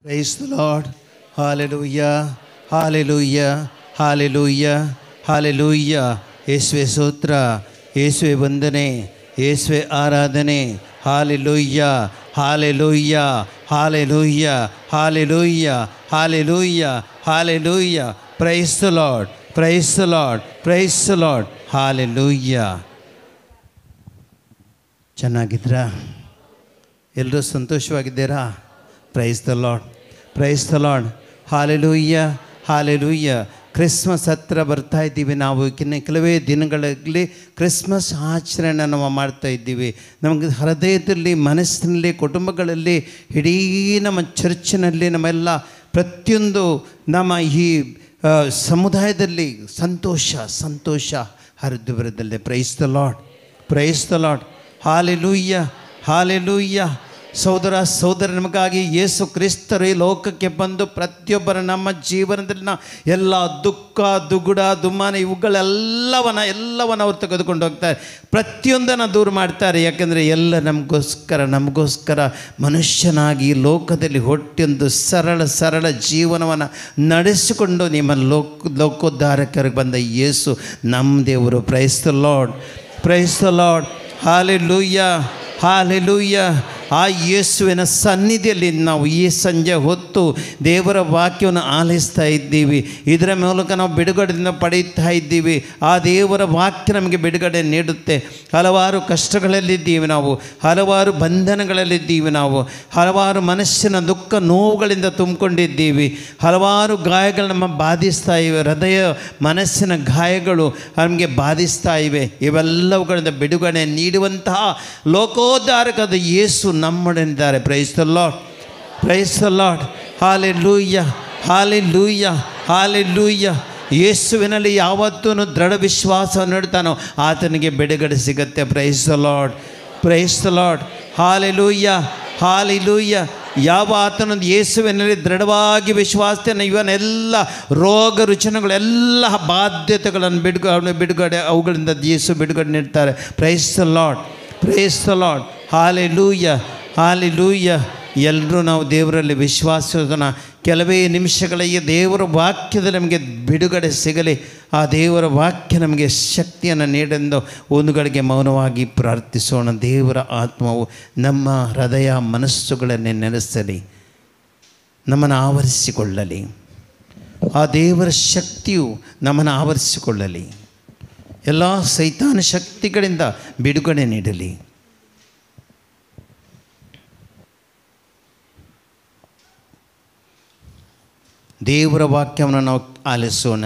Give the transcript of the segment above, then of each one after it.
Praise the Lord. Hallelujah. Hallelujah. Hallelujah. Hallelujah. ಯೇಸುವೆ ಸ್ತೋತ್ರ ಯೇಸುವೆ ವಂದನೆ ಯೇಸುವೆ ಆರಾಧನೆ hallelujah hallelujah hallelujah hallelujah hallelujah hallelujah praise the Lord praise the Lord praise the Lord hallelujah ಚೆನ್ನಾಗಿದ್ರಾ ಎಲ್ಲರೂ ಸಂತೋಷವಾಗಿದ್ದೀರಾ praise the Lord praise the Lord hallelujah hallelujah Christmas ಹತ್ರ ಬರ್ತಾ ಇದ್ದೀವಿ ನಾವು ಇನ್ನು ಕೆಲವೇ ದಿನಗಳಲ್ಲಿ ಕ್ರಿಸ್ಮಸ್ ಆಚರಣೆ ನಾವು ಮಾಡ್ತಾ ಇದ್ದೀವಿ ನಮಗೆ ಹೃದಯದಲ್ಲಿ ಮನಸ್ಸಿನಲ್ಲಿ ಕುಟುಂಬಗಳಲ್ಲಿ ಇಡೀ ನಮ್ಮ ಚರ್ಚಿನಲ್ಲಿ ನಮ್ಮೆಲ್ಲ ಪ್ರತಿಯೊಂದು ನಮ್ಮ ಈ ಆ, ಸಮುದಾಯದಲ್ಲಿ ಸಂತೋಷ ಸಂತೋಷ ಹರಿದು ಬರದಲ್ಲೇ praise the Lord praise the Lord hallelujah hallelujah ಸೋದರ ಸೋದರ ನಮಗಾಗಿ ಯೇಸು ಕ್ರಿಸ್ತರು ಈ ಲೋಕಕ್ಕೆ ಬಂದು ಪ್ರತಿಯೊಬ್ಬರ ನಮ್ಮ ಜೀವನದಲ್ಲಿ ಎಲ್ಲ ದುಃಖ ದುಗುಡ ದುಮ್ಮಾನ ಇವುಗಳೆಲ್ಲವನ್ನ ಎಲ್ಲವನ್ನ ಅವ್ರು ತೆಗೆದುಕೊಂಡು ಹೋಗ್ತಾರೆ ಪ್ರತಿಯೊಂದನ್ನು ದೂರ ಮಾಡ್ತಾರೆ ಯಾಕೆಂದರೆ ಎಲ್ಲ ನಮಗೋಸ್ಕರ ನಮಗೋಸ್ಕರ ಮನುಷ್ಯನಾಗಿ ಈ ಲೋಕದಲ್ಲಿ ಹೊಟ್ಟೆಂದು ಸರಳ ಸರಳ ಜೀವನವನ್ನು ನಡೆಸಿಕೊಂಡು ನಿಮ್ಮ ಲೋಕ ಲೋಕೋದ್ಧಾರಕರಿಗೆ ಬಂದ ಯೇಸು ನಮ್ಮ ದೇವರು praise the Lord praise the Lord hallelujah ಹಾಲೆ ಲೂಯ್ಯ ಆ ಯೇಸುವಿನ ಸನ್ನಿಧಿಯಲ್ಲಿ ನಾವು ಈ ಸಂಜೆ ಹೊತ್ತು ದೇವರ ವಾಕ್ಯವನ್ನು ಆಲಿಸ್ತಾ ಇದ್ದೀವಿ ಇದರ ಮೂಲಕ ನಾವು ಬಿಡುಗಡೆಯಿಂದ ಪಡೆಯುತ್ತಾ ಇದ್ದೀವಿ ಆ ದೇವರ ವಾಕ್ಯ ನಮಗೆ ಬಿಡುಗಡೆ ನೀಡುತ್ತೆ ಹಲವಾರು ಕಷ್ಟಗಳಲ್ಲಿದ್ದೀವಿ ನಾವು ಹಲವಾರು ಬಂಧನಗಳಲ್ಲಿದ್ದೀವಿ ನಾವು ಹಲವಾರು ಮನಸ್ಸಿನ ದುಃಖ ನೋವುಗಳಿಂದ ತುಂಬಿಕೊಂಡಿದ್ದೀವಿ ಹಲವಾರು ಗಾಯಗಳು ನಮ್ಮ ಬಾಧಿಸ್ತಾ ಇವೆ ಹೃದಯ ಮನಸ್ಸಿನ ಗಾಯಗಳು ನಮಗೆ ಬಾಧಿಸ್ತಾ ಇವೆ ಇವೆಲ್ಲವುಗಳಿಂದ ಬಿಡುಗಡೆ ನೀಡುವಂತಹ ಲೋಕೋದ್ಧಾರಕದ ಯೇಸು ನಮ್ಮೊಡನಿದ್ದಾರೆ praise the Lord praise the Lord hallelujah ಹಾಲೆ ಲೂಯ್ಯ ಹಾಲೆ ಲೂಯ್ಯ ಯೇಸುವಿನಲ್ಲಿ ಯಾವತ್ತೂ ದೃಢ ವಿಶ್ವಾಸ ನೀಡ್ತಾನೋ ಆತನಿಗೆ ಬಿಡುಗಡೆ ಸಿಗತ್ತೆ praise the Lord praise the Lord hallelujah ಹಾಲೆ ಲೂಯ್ಯ ಯಾವ ಆತನೊಂದು ಯೇಸುವಿನಲ್ಲಿ ದೃಢವಾಗಿ ವಿಶ್ವಾಸತೆಯನ್ನು ಇವನ್ನೆಲ್ಲ ರೋಗ ರುಚಿನಗಳೆಲ್ಲ ಬಾಧ್ಯತೆಗಳನ್ನು ಬಿಡುಗಡೆ ಬಿಡುಗಡೆ ಅವುಗಳಿಂದ ಯೇಸು ಬಿಡುಗಡೆ ನೀಡ್ತಾರೆ praise the Lord praise the Lord hallelujah ಹಾಲೆ ಲೂಯ್ಯ ಎಲ್ಲರೂ ನಾವು ದೇವರಲ್ಲಿ ವಿಶ್ವಾಸನ ಕೆಲವೇ ನಿಮಿಷಗಳಿಗೆ ದೇವರ ವಾಕ್ಯದಲ್ಲಿ ನಮಗೆ ಬಿಡುಗಡೆ ಸಿಗಲಿ ಆ ದೇವರ ವಾಕ್ಯ ನಮಗೆ ಶಕ್ತಿಯನ್ನು ನೀಡೆಂದು ಒಂದುಗಳಿಗೆ ಮೌನವಾಗಿ ಪ್ರಾರ್ಥಿಸೋಣ ದೇವರ ಆತ್ಮವು ನಮ್ಮ ಹೃದಯ ಮನಸ್ಸುಗಳನ್ನೇ ನೆನೆಸಲಿ ನಮ್ಮನ್ನು ಆವರಿಸಿಕೊಳ್ಳಲಿ ಆ ದೇವರ ಶಕ್ತಿಯು ನಮ್ಮನ್ನು ಆವರಿಸಿಕೊಳ್ಳಲಿ ಎಲ್ಲ ಸೈತಾನ ಶಕ್ತಿಗಳಿಂದ ಬಿಡುಗಡೆ ನೀಡಲಿ ದೇವರ ವಾಕ್ಯವನ್ನು ನಾವು ಆಲಿಸೋಣ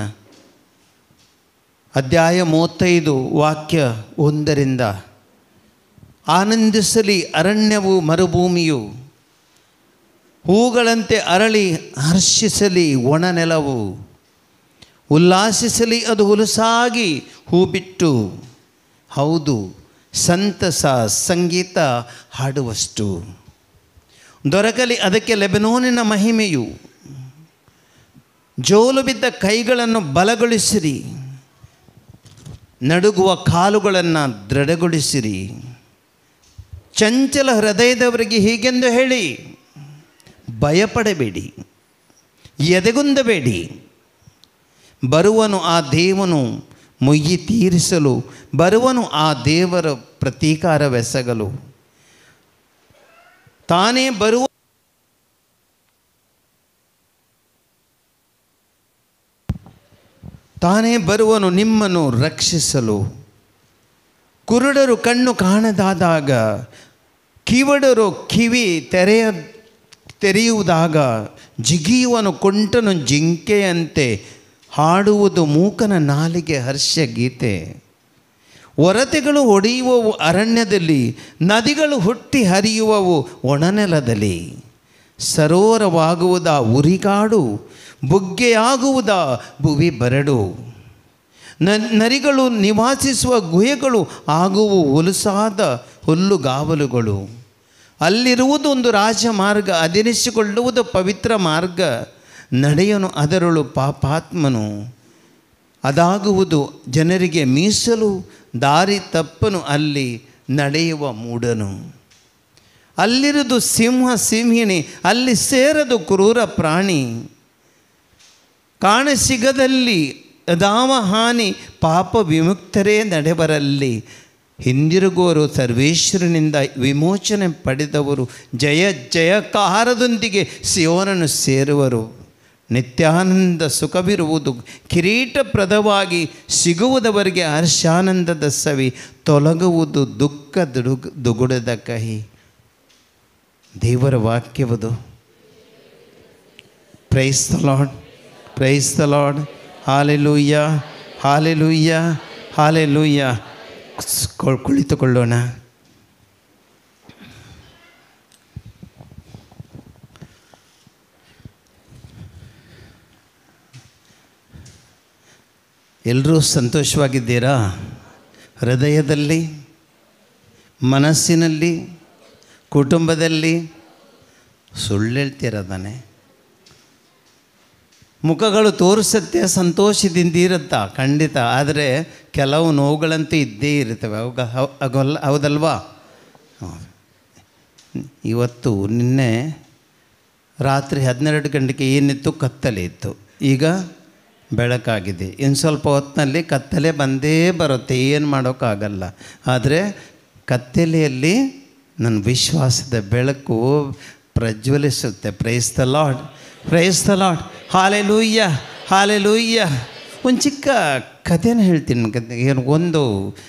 ಅಧ್ಯಾಯ ಮೂವತ್ತೈದು ವಾಕ್ಯ ಒಂದರಿಂದ ಆನಂದಿಸಲಿ ಅರಣ್ಯವು ಮರುಭೂಮಿಯು ಹೂಗಳಂತೆ ಅರಳಿ ಹರ್ಷಿಸಲಿ ಒಣ ನೆಲವು ಉಲ್ಲಾಸಿಸಲಿ ಅದು ಹುಲಸಾಗಿ ಹೂ ಬಿಟ್ಟು ಹೌದು ಸಂತಸ ಸಂಗೀತ ಹಾಡುವಷ್ಟು ದೊರಕಲಿ ಅದಕ್ಕೆ ಲೆಬನೋನಿನ ಮಹಿಮೆಯು ಜೋಲು ಬಿದ್ದ ಕೈಗಳನ್ನು ಬಲಗೊಳಿಸಿರಿ ನಡುಗುವ ಕಾಲುಗಳನ್ನು ದೃಢಗೊಳಿಸಿರಿ ಚಂಚಲ ಹೃದಯದವರಿಗೆ ಹೀಗೆಂದು ಹೇಳಿ ಭಯಪಡಬೇಡಿ ಎದೆಗುಂದಬೇಡಿ ಬರುವನು ಆ ದೇವನು ಮುಯ್ಯಿ ತೀರಿಸಲು ಬರುವನು ಆ ದೇವರ ಪ್ರತೀಕಾರವೆಸಗಲು ತಾನೇ ಬರುವ ತಾನೇ ಬರುವನು ನಿಮ್ಮನ್ನು ರಕ್ಷಿಸಲು ಕುರುಡರು ಕಣ್ಣು ಕಾಣದಾದಾಗ ಕಿವಡರು ಕಿವಿ ತೆರೆಯ ತೆರೆಯುವುದಾಗ ಜಿಗಿಯುವನು ಕೊಂಟನು ಜಿಂಕೆಯಂತೆ ಹಾಡುವುದು ಮೂಕನ ನಾಲಿಗೆ ಹರ್ಷ ಗೀತೆ ಒರತೆಗಳು ಒಡೆಯುವವು ಅರಣ್ಯದಲ್ಲಿ ನದಿಗಳು ಹುಟ್ಟಿ ಹರಿಯುವವು ಒಣನೆಲದಲ್ಲಿ ಸರೋವರವಾಗುವುದ ಉರಿಗಾಡು ಬುಗ್ಗೆಯಾಗುವುದ ಭುವಿ ಬರಡು ನ ನರಿಗಳು ನಿವಾಸಿಸುವ ಗುಹೆಗಳು ಆಗುವು ಹೊಲಸಾದ ಹುಲ್ಲುಗಾವಲುಗಳು ಅಲ್ಲಿರುವುದು ಒಂದು ರಾಜಮಾರ್ಗ ಅದಿರಿಸಿಕೊಳ್ಳುವುದು ಪವಿತ್ರ ಮಾರ್ಗ ನಡೆಯನು ಅದರಳು ಪಾಪಾತ್ಮನು ಅದಾಗುವುದು ಜನರಿಗೆ ಮೀಸಲು ದಾರಿ ತಪ್ಪನು ಅಲ್ಲಿ ನಡೆಯುವ ಮೂಡನು ಅಲ್ಲಿರೋದು ಸಿಂಹ ಸಿಂಹಿಣಿ ಅಲ್ಲಿ ಸೇರದು ಕ್ರೂರ ಪ್ರಾಣಿ ಕಾಣಸಿಗದಲ್ಲಿ ಅದಾವ ಹಾನಿ ಪಾಪ ವಿಮುಕ್ತರೇ ನಡೆಬರಲ್ಲಿ ಹಿಂದಿರುಗುವರು ಸರ್ವೇಶ್ವರನಿಂದ ವಿಮೋಚನೆ ಪಡೆದವರು ಜಯ ಜಯಕಾರದೊಂದಿಗೆ ಸಿಯೋನನ್ನು ಸೇರುವರು ನಿತ್ಯಾನಂದ ಸುಖವಿರುವುದು ಕಿರೀಟಪ್ರದವಾಗಿ ಸಿಗುವುದವರೆಗೆ ಹರ್ಷಾನಂದದ ಸವಿ ತೊಲಗುವುದು ದುಃಖ ದುಡುಗ್ ದುಗುಡದ ಕಹಿ ದೇವರ ವಾಕ್ಯವದು praise the Lord praise the Lord hallelujah hallelujah hallelujah ಕು- ಕುಳಿತುಕೊಳ್ಳೋಣ ಎಲ್ಲರೂ ಸಂತೋಷವಾಗಿದ್ದೀರಾ ಹೃದಯದಲ್ಲಿ ಮನಸ್ಸಿನಲ್ಲಿ ಕುಟುಂಬದಲ್ಲಿ ಸುಳ್ಳು ಹೇಳ್ತಿರೋದಾನೆ ಮುಖಗಳು ತೋರಿಸುತ್ತೆ ಸಂತೋಷದಿಂದ ಇರುತ್ತಾ ಖಂಡಿತ ಆದರೆ ಕೆಲವು ನೋವುಗಳಂತೂ ಇದ್ದೇ ಇರ್ತವೆ ಅವಾಗ ಹೌ- ಅಗಲ್ಲ ಹೌದಲ್ವಾ ಹೌದು. ಇವತ್ತು ನಿನ್ನೆ ರಾತ್ರಿ ಹನ್ನೆರಡು ಗಂಟೆಗೆ ಏನಿತ್ತು ಕತ್ತಲೆ ಇತ್ತು ಈಗ ಬೆಳಕಾಗಿದೆ ಇನ್ನು ಸ್ವಲ್ಪ ಹೊತ್ತಿನಲ್ಲಿ ಕತ್ತಲೆ ಬಂದೇ ಬರುತ್ತೆ ಏನು ಮಾಡೋಕ್ಕಾಗಲ್ಲ ಆದರೆ ಕತ್ತಲೆಯಲ್ಲಿ ನನ್ನ ವಿಶ್ವಾಸದ ಬೆಳಕು ಪ್ರಜ್ವಲಿಸುತ್ತೆ praise the Lord praise the Lord hallelujah ಹಾಲೆ ಲೂಯ್ಯ ಒಂದು ಚಿಕ್ಕ ಕಥೆನ ಹೇಳ್ತೀನಿ ಕತೆ. ಏನು ಒಂದು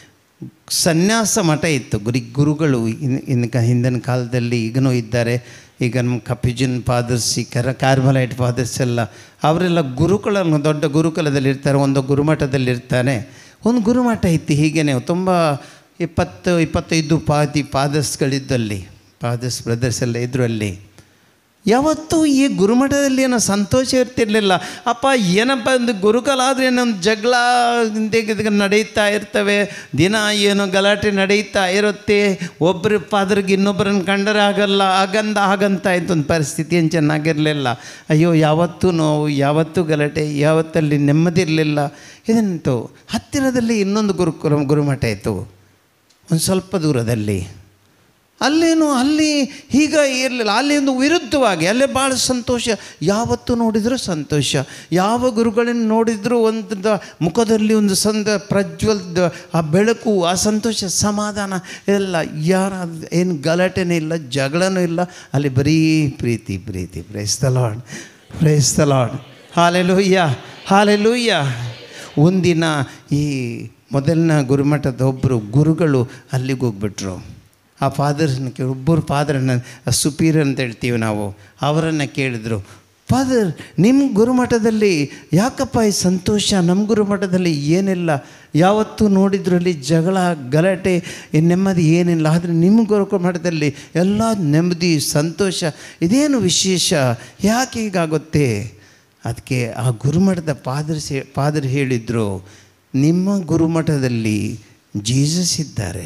ಸನ್ಯಾಸ ಮಠ ಇತ್ತು ಗುರಿ ಗುರುಗಳು ಇನ್ ಇನ್ನು ಕ ಹಿಂದಿನ ಕಾಲದಲ್ಲಿ ಈಗನೂ ಇದ್ದಾರೆ ಈಗ ನಮ್ಮ ಕಪಿಜನ್ ಫಾದರ್ಸ್ ಈ ಕರ ಕಾರ್ಬಲೈಟ್ ಫಾದರ್ಸ್ ಎಲ್ಲ ಅವರೆಲ್ಲ ಗುರುಕುಲ ದೊಡ್ಡ ಗುರುಕುಲದಲ್ಲಿ ಇರ್ತಾರೆ ಒಂದು ಗುರುಮಠದಲ್ಲಿ ಇರ್ತಾನೆ ಒಂದು ಗುರುಮಠ ಇತ್ತು ಹೀಗೇನೆ ತುಂಬ ಇಪ್ಪತ್ತು ಇಪ್ಪತ್ತೈದು ಪಾದಿ ಫಾದರ್ಸ್ಗಳಿದ್ದಲ್ಲಿ ಫಾದರ್ಸ್ ಬ್ರದರ್ಸ್ ಎಲ್ಲ ಇದ್ರು ಅಲ್ಲಿ ಯಾವತ್ತೂ ಈ ಗುರುಮಠದಲ್ಲಿ ಏನೋ ಸಂತೋಷ ಇರ್ತಿರ್ಲಿಲ್ಲ ಅಪ್ಪ ಏನಪ್ಪ ಒಂದು ಗುರುಕುಲ ಆದರೆ ಏನೊಂದು ಜಗಳ ಇಂದ ನಡೀತಾ ಇರ್ತವೆ ದಿನ ಏನೋ ಗಲಾಟೆ ನಡೀತಾ ಇರುತ್ತೆ ಒಬ್ಬರು ಫಾದರ್ಗೆ ಇನ್ನೊಬ್ಬರನ್ನು ಕಂಡರೆ ಆಗಲ್ಲ ಆಗಂದ ಆಗಂತ ಆಯ್ತು ಒಂದು ಪರಿಸ್ಥಿತಿ ಏನು ಚೆನ್ನಾಗಿರಲಿಲ್ಲ ಅಯ್ಯೋ ಯಾವತ್ತೂ ನೋವು ಯಾವತ್ತೂ ಗಲಾಟೆ ಯಾವತ್ತಲ್ಲಿ ನೆಮ್ಮದಿ ಇರಲಿಲ್ಲ ಇದಂತು ಹತ್ತಿರದಲ್ಲಿ ಇನ್ನೊಂದು ಗುರುಕುಲ ಗುರುಮಠ ಇತ್ತು ಒಂದು ಸ್ವಲ್ಪ ದೂರದಲ್ಲಿ ಅಲ್ಲೇನು ಅಲ್ಲಿ ಹೀಗ ಇರಲಿಲ್ಲ ಅಲ್ಲಿ ಒಂದು ವಿರುದ್ಧವಾಗಿ ಅಲ್ಲೇ ಭಾಳ ಸಂತೋಷ ಯಾವತ್ತು ನೋಡಿದರೂ ಸಂತೋಷ ಯಾವ ಗುರುಗಳನ್ನು ನೋಡಿದರೂ ಒಂದು ದ- ಮುಖದಲ್ಲಿ ಒಂದು ಸಂದ ಪ್ರಜ್ವಲ್ದ ಆ ಬೆಳಕು ಆ ಸಂತೋಷ ಸಮಾಧಾನ ಎಲ್ಲ ಯಾರ ಏನು ಗಲಾಟೆನೇ ಇಲ್ಲ ಜಗಳನೂ ಇಲ್ಲ ಅಲ್ಲಿ ಬರೀ ಪ್ರೀತಿ ಪ್ರೀತಿ praise the Lord praise the Lord hallelujah hallelujah ಒಂದಿನ ಈ ಮೊದಲನ ಗುರುಮಠದ ಒಬ್ಬರು ಗುರುಗಳು ಅಲ್ಲಿಗೆ ಹೋಗ್ಬಿಟ್ರು ಆ ಫಾದರ್ಸ್ನ ಕೇಳಿ ಒಬ್ಬರು ಫಾದರನ್ನ ಸುಪೀರಿಯರ್ ಅಂತ ಹೇಳ್ತೀವಿ ನಾವು ಅವರನ್ನು ಕೇಳಿದರು ಫಾದರ್ ನಿಮ್ಮ ಗುರುಮಠದಲ್ಲಿ ಯಾಕಪ್ಪ ಈ ಸಂತೋಷ ನಮ್ಮ ಗುರುಮಠದಲ್ಲಿ ಏನಿಲ್ಲ ಯಾವತ್ತೂ ನೋಡಿದ್ರಲ್ಲಿ ಜಗಳ ಗಲಾಟೆ ಈ ನೆಮ್ಮದಿ ಏನಿಲ್ಲ ಆದರೆ ನಿಮ್ಮ ಗುರುಮಠದಲ್ಲಿ ಎಲ್ಲ ನೆಮ್ಮದಿ ಸಂತೋಷ ಇದೇನು ವಿಶೇಷ ಯಾಕೆ ಹೀಗಾಗುತ್ತೆ ಅದಕ್ಕೆ ಆ ಗುರುಮಠದ ಫಾದರ್ ಸೇ ಫಾದರ್ ಹೇಳಿದರು ನಿಮ್ಮ ಗುರುಮಠದಲ್ಲಿ ಜೀಸಸ್ ಇದ್ದಾರೆ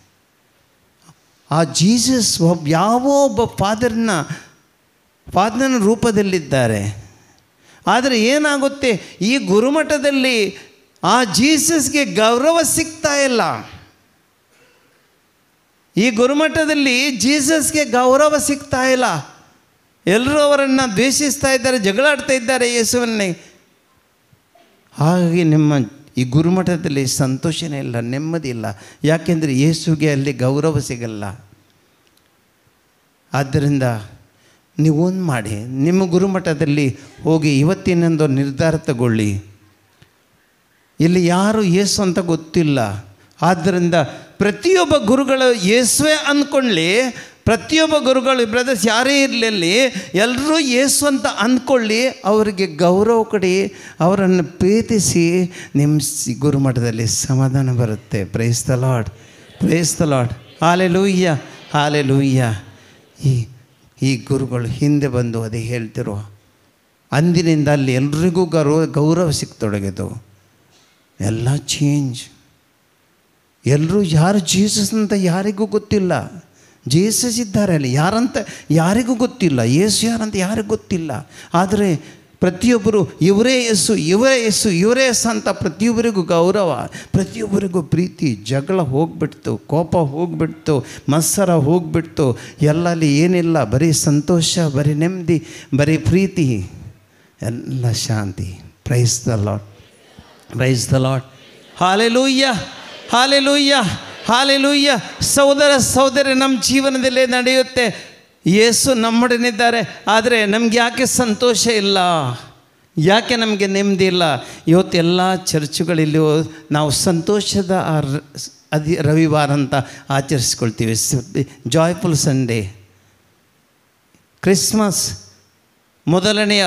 ಆ ಜೀಸಸ್ ಒಬ್ಬ ಯಾವ ಒಬ್ಬ ಫಾದರ್ನ ಫಾದರ್ನ ರೂಪದಲ್ಲಿದ್ದಾರೆ ಆದರೆ ಏನಾಗುತ್ತೆ ಈ ಗುರುಮಠದಲ್ಲಿ ಆ ಜೀಸಸ್ಗೆ ಗೌರವ ಸಿಗ್ತಾ ಇಲ್ಲ ಈ ಗುರುಮಠದಲ್ಲಿ ಜೀಸಸ್ಗೆ ಗೌರವ ಸಿಗ್ತಾ ಇಲ್ಲ ಎಲ್ಲರೂ ಅವರನ್ನು ದ್ವೇಷಿಸ್ತಾ ಇದ್ದಾರೆ ಜಗಳಾಡ್ತಾ ಇದ್ದಾರೆ ಯೇಸುವನ್ನೇ ಹಾಗಾಗಿ ನಿಮ್ಮ ಈ ಗುರುಮಠದಲ್ಲಿ ಸಂತೋಷನೇ ಇಲ್ಲ ನೆಮ್ಮದಿ ಇಲ್ಲ ಯಾಕೆಂದರೆ ಯೇಸುಗೆ ಅಲ್ಲಿ ಗೌರವ ಸಿಗಲ್ಲ ಆದ್ದರಿಂದ ನೀವೊಂದು ಮಾಡಿ ನಿಮ್ಮ ಗುರುಮಠದಲ್ಲಿ ಹೋಗಿ ಇವತ್ತಿನೊಂದು ನಿರ್ಧಾರ ತಗೊಳ್ಳಿ ಇಲ್ಲಿ ಯಾರು ಯೇಸು ಅಂತ ಗೊತ್ತಿಲ್ಲ ಆದ್ದರಿಂದ ಪ್ರತಿಯೊಬ್ಬ ಗುರುಗಳು ಯೇಸುವೆ ಅಂದ್ಕೊಳ್ಳಿ ಪ್ರತಿಯೊಬ್ಬ ಗುರುಗಳು ಬ್ರದರ್ಸ್ ಯಾರೇ ಇರಲಿ ಎಲ್ಲರೂ ಯೇಸು ಅಂತ ಅಂದ್ಕೊಳ್ಳಿ ಅವರಿಗೆ ಗೌರವ ಕೊಡಿ ಅವರನ್ನು ಪ್ರೀತಿಸಿ ನಿಮ್ಮ ಸಿ- ಗುರುಮಠದಲ್ಲಿ ಸಮಾಧಾನ ಬರುತ್ತೆ praise the Lord praise the Lord hallelujah ಹಾಲೆ ಲೂಯ್ಯ ಈ ಈ ಗುರುಗಳು ಹಿಂದೆ ಬಂದು ಅದೇ ಹೇಳ್ತಿರೋ ಅಂದಿನಿಂದ ಅಲ್ಲಿ ಎಲ್ರಿಗೂ ಗೌರವ ಗೌರವ ಸಿಕ್ತೊಡಗಿತು ಎಲ್ಲ ಚೇಂಜ್ ಎಲ್ಲರೂ ಯಾರು ಜೀಸಸ್ ಅಂತ ಯಾರಿಗೂ ಗೊತ್ತಿಲ್ಲ ಜೀಸಸ್ ಇದ್ದಾರೆ ಅಲ್ಲಿ ಯಾರಂತ ಯಾರಿಗೂ ಗೊತ್ತಿಲ್ಲ ಯೇಸು ಯಾರಂತ ಯಾರಿಗೂ ಗೊತ್ತಿಲ್ಲ ಆದರೆ ಪ್ರತಿಯೊಬ್ಬರು ಇವರೇ ಯೇಸು ಇವರೇ ಯೇಸು ಇವರೇ ಯೇಸು ಅಂತ ಪ್ರತಿಯೊಬ್ಬರಿಗೂ ಗೌರವ ಪ್ರತಿಯೊಬ್ಬರಿಗೂ ಪ್ರೀತಿ ಜಗಳ ಹೋಗ್ಬಿಡ್ತು ಕೋಪ ಹೋಗ್ಬಿಡ್ತು ಮತ್ಸರ ಹೋಗ್ಬಿಡ್ತು ಎಲ್ಲಲ್ಲಿ ಏನಿಲ್ಲ ಬರೀ ಸಂತೋಷ ಬರೀ ನೆಮ್ಮದಿ ಬರೀ ಪ್ರೀತಿ ಎಲ್ಲ ಶಾಂತಿ praise the Lord praise the Lord hallelujah hallelujah hallelujah ಸಹೋದರ ಸಹೋದರಿ ನಮ್ಮ ಜೀವನದಲ್ಲೇ ನಡೆಯುತ್ತೆ ಯೇಸು ನಮ್ಮೊಡನಿದ್ದಾರೆ ಆದರೆ ನಮ್ಗೆ ಯಾಕೆ ಸಂತೋಷ ಇಲ್ಲ ಯಾಕೆ ನಮಗೆ ನೆಮ್ಮದಿ ಇಲ್ಲ ಇವತ್ತು ಎಲ್ಲ ಚರ್ಚುಗಳಲ್ಲಿ ಹೋ- ನಾವು ಸಂತೋಷದ ಆ ರ- ಅದಿ ರವಿವಾರ ಅಂತ ಆಚರಿಸ್ಕೊಳ್ತೀವಿ ಜಾಯ್ಫುಲ್ ಸಂಡೇ ಕ್ರಿಸ್ಮಸ್ ಮೊದಲನೆಯ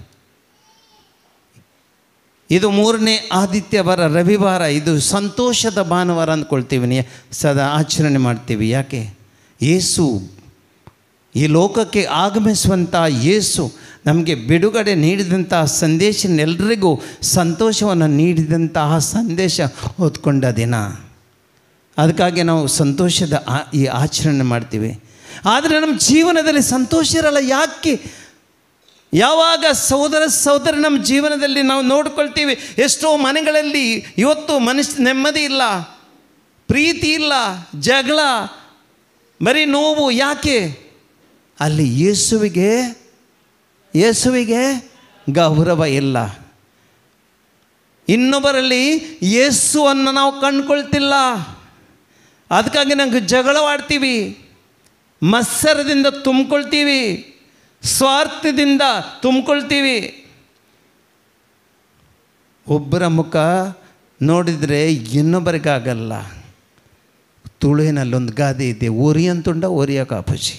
ಇದು ಮೂರನೇ ಆದಿತ್ಯವಾರ ರವಿವಾರ ಇದು ಸಂತೋಷದ ಭಾನುವಾರ ಅಂದ್ಕೊಳ್ತೀವಿ ನೀ ಸದಾ ಆಚರಣೆ ಮಾಡ್ತೀವಿ ಯಾಕೆ ಯೇಸು ಈ ಲೋಕಕ್ಕೆ ಆಗಮಿಸುವಂಥ ಯೇಸು ನಮಗೆ ಬಿಡುಗಡೆ ನೀಡಿದಂತಹ ಸಂದೇಶ ಎಲ್ರಿಗೂ ಸಂತೋಷವನ್ನು ನೀಡಿದಂತಹ ಸಂದೇಶ ಓದ್ಕೊಂಡ ದಿನ ಅದಕ್ಕಾಗಿ ನಾವು ಸಂತೋಷದ ಆ- ಈ ಆಚರಣೆ ಮಾಡ್ತೀವಿ ಆದರೆ ನಮ್ಮ ಜೀವನದಲ್ಲಿ ಸಂತೋಷ ಇರಲ್ಲ ಯಾಕೆ ಯಾವಾಗ ಸಹೋದರ ಸಹೋದರ ನಮ್ಮ ಜೀವನದಲ್ಲಿ ನಾವು ನೋಡ್ಕೊಳ್ತೀವಿ ಎಷ್ಟೋ ಮನೆಗಳಲ್ಲಿ ಇವತ್ತು ಮನುಷ್ಯ ನೆಮ್ಮದಿ ಇಲ್ಲ ಪ್ರೀತಿ ಇಲ್ಲ ಜಗಳ ಬರೀ ನೋವು ಯಾಕೆ ಅಲ್ಲಿ ಯೇಸುವಿಗೆ ಯೇಸುವಿಗೆ ಗೌರವ ಇಲ್ಲ ಇನ್ನೊಬ್ಬರಲ್ಲಿ ಯೇಸುವನ್ನು ನಾವು ಕಂಡ್ಕೊಳ್ತಿಲ್ಲ ಅದಕ್ಕಾಗಿ ನಂಗೆ ಜಗಳವಾಡ್ತೀವಿ ಮತ್ಸರದಿಂದ ತುಂಬಿಕೊಳ್ತೀವಿ ಸ್ವಾರ್ಥದಿಂದ ತುಂಬಿಕೊಳ್ತೀವಿ ಒಬ್ಬರ ಮುಖ ನೋಡಿದರೆ ಇನ್ನೊಬ್ಬರಿಗಾಗಲ್ಲ ತುಳುವಿನಲ್ಲೊಂದು ಗಾದೆ ಇದೆ ಒರಿಯಂತುಂಡ ಒರಿಯ ಕಾಪುಜಿ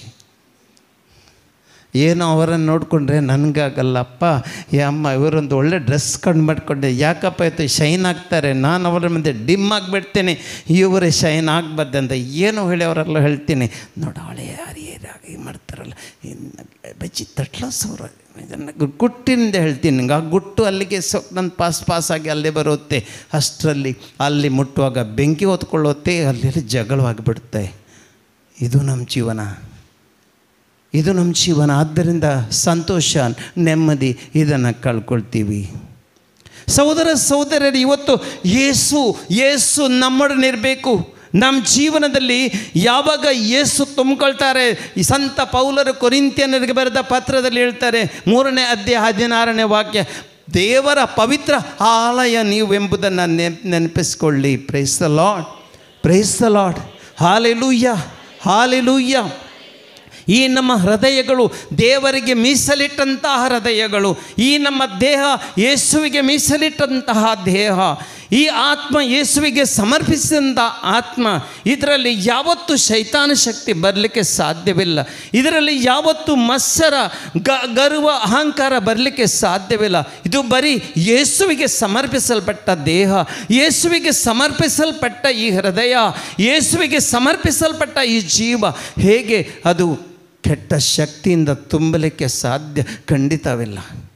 ಏನೋ ಅವರನ್ನು ನೋಡಿಕೊಂಡ್ರೆ ನನಗಾಗಲ್ಲಪ್ಪ ಏ ಅಮ್ಮ ಇವರೊಂದು ಒಳ್ಳೆ ಡ್ರೆಸ್ ಕಂಡು ಮಾಡ್ಕೊಂಡೆ ಯಾಕಪ್ಪ ಇವತ್ತು ಶೈನ್ ಆಗ್ತಾರೆ ನಾನು ಅವರ ಮುಂದೆ ಡಿಮ್ ಆಗಿಬಿಡ್ತೇನೆ ಇವರೇ ಶೈನ್ ಆಗಬಾರ್ದು ಅಂತ ಏನೋ ಹೇಳಿ ಅವರೆಲ್ಲ ಹೇಳ್ತೀನಿ ನೋಡು ಅವಳೆ ಯಾರಿಯಾಗಿ ಮಾಡ್ತಾರಲ್ಲ ಇನ್ನು ಬಜ್ಜಿ ತಟ್ಲ ಸೌರ ಇದನ್ನು ಗುಟ್ಟಿನಿಂದ ಹೇಳ್ತೀನಿ ನಂಗೆ ಆ ಗುಟ್ಟು ಅಲ್ಲಿಗೆ ಸೊ ನನ್ನ ಪಾಸ್ ಪಾಸಾಗಿ ಅಲ್ಲೇ ಬರುತ್ತೆ ಅಷ್ಟರಲ್ಲಿ ಅಲ್ಲಿ ಮುಟ್ಟುವಾಗ ಬೆಂಕಿ ಹೊತ್ಕೊಳ್ಳುತ್ತೆ ಅಲ್ಲಿ ಜಗಳವಾಗಿಬಿಡುತ್ತೆ ಇದು ನಮ್ಮ ಜೀವನ ಇದು ನಮ್ಮ ಜೀವನ ಆದ್ದರಿಂದ ಸಂತೋಷ ನೆಮ್ಮದಿ ಇದನ್ನು ಕಳ್ಕೊಳ್ತೀವಿ ಸಹೋದರ ಸಹೋದರರು ಇವತ್ತು ಯೇಸು ಯೇಸು ನಮ್ಮೊಡನಿರಬೇಕು ನಮ್ಮ ಜೀವನದಲ್ಲಿ ಯಾವಾಗ ಯೇಸು ತುಂಬಿಕೊಳ್ತಾರೆ ಈ ಸಂತ ಪೌಲರು ಕೊರಿಂತಿಯನರಿಗೆ ಬರೆದ ಪತ್ರದಲ್ಲಿ ಹೇಳ್ತಾರೆ ಮೂರನೇ ಅಧ್ಯಾಯ ಹದಿನಾರನೇ ವಾಕ್ಯ ದೇವರ ಪವಿತ್ರ ಆಲಯ ನೀವೆಂಬುದನ್ನು ನೆನ್ ನೆನಪಿಸ್ಕೊಳ್ಳಿ praise the Lord praise the Lord hallelujah hallelujah ಈ ನಮ್ಮ ಹೃದಯಗಳು ದೇವರಿಗೆ ಮೀಸಲಿಟ್ಟಂತಹ ಹೃದಯಗಳು ಈ ನಮ್ಮ ದೇಹ ಯೇಸುವಿಗೆ ಮೀಸಲಿಟ್ಟಂತಹ ದೇಹ ಈ ಆತ್ಮ ಯೇಸುವಿಗೆ ಸಮರ್ಪಿಸಿದಂಥ ಆತ್ಮ ಇದರಲ್ಲಿ ಯಾವತ್ತೂ ಶೈತಾನ ಶಕ್ತಿ ಬರಲಿಕ್ಕೆ ಸಾಧ್ಯವಿಲ್ಲ ಇದರಲ್ಲಿ ಯಾವತ್ತೂ ಮತ್ಸರ ಗ ಗರ್ವ ಅಹಂಕಾರ ಬರಲಿಕ್ಕೆ ಸಾಧ್ಯವಿಲ್ಲ ಇದು ಬರೀ ಯೇಸುವಿಗೆ ಸಮರ್ಪಿಸಲ್ಪಟ್ಟ ದೇಹ ಯೇಸುವಿಗೆ ಸಮರ್ಪಿಸಲ್ಪಟ್ಟ ಈ ಹೃದಯ ಯೇಸುವಿಗೆ ಸಮರ್ಪಿಸಲ್ಪಟ್ಟ ಈ ಜೀವ ಹೇಗೆ ಅದು ಕೆಟ್ಟ ಶಕ್ತಿಯಿಂದ ತುಂಬಲಿಕ್ಕೆ ಸಾಧ್ಯ ಖಂಡಿತವಿಲ್ಲ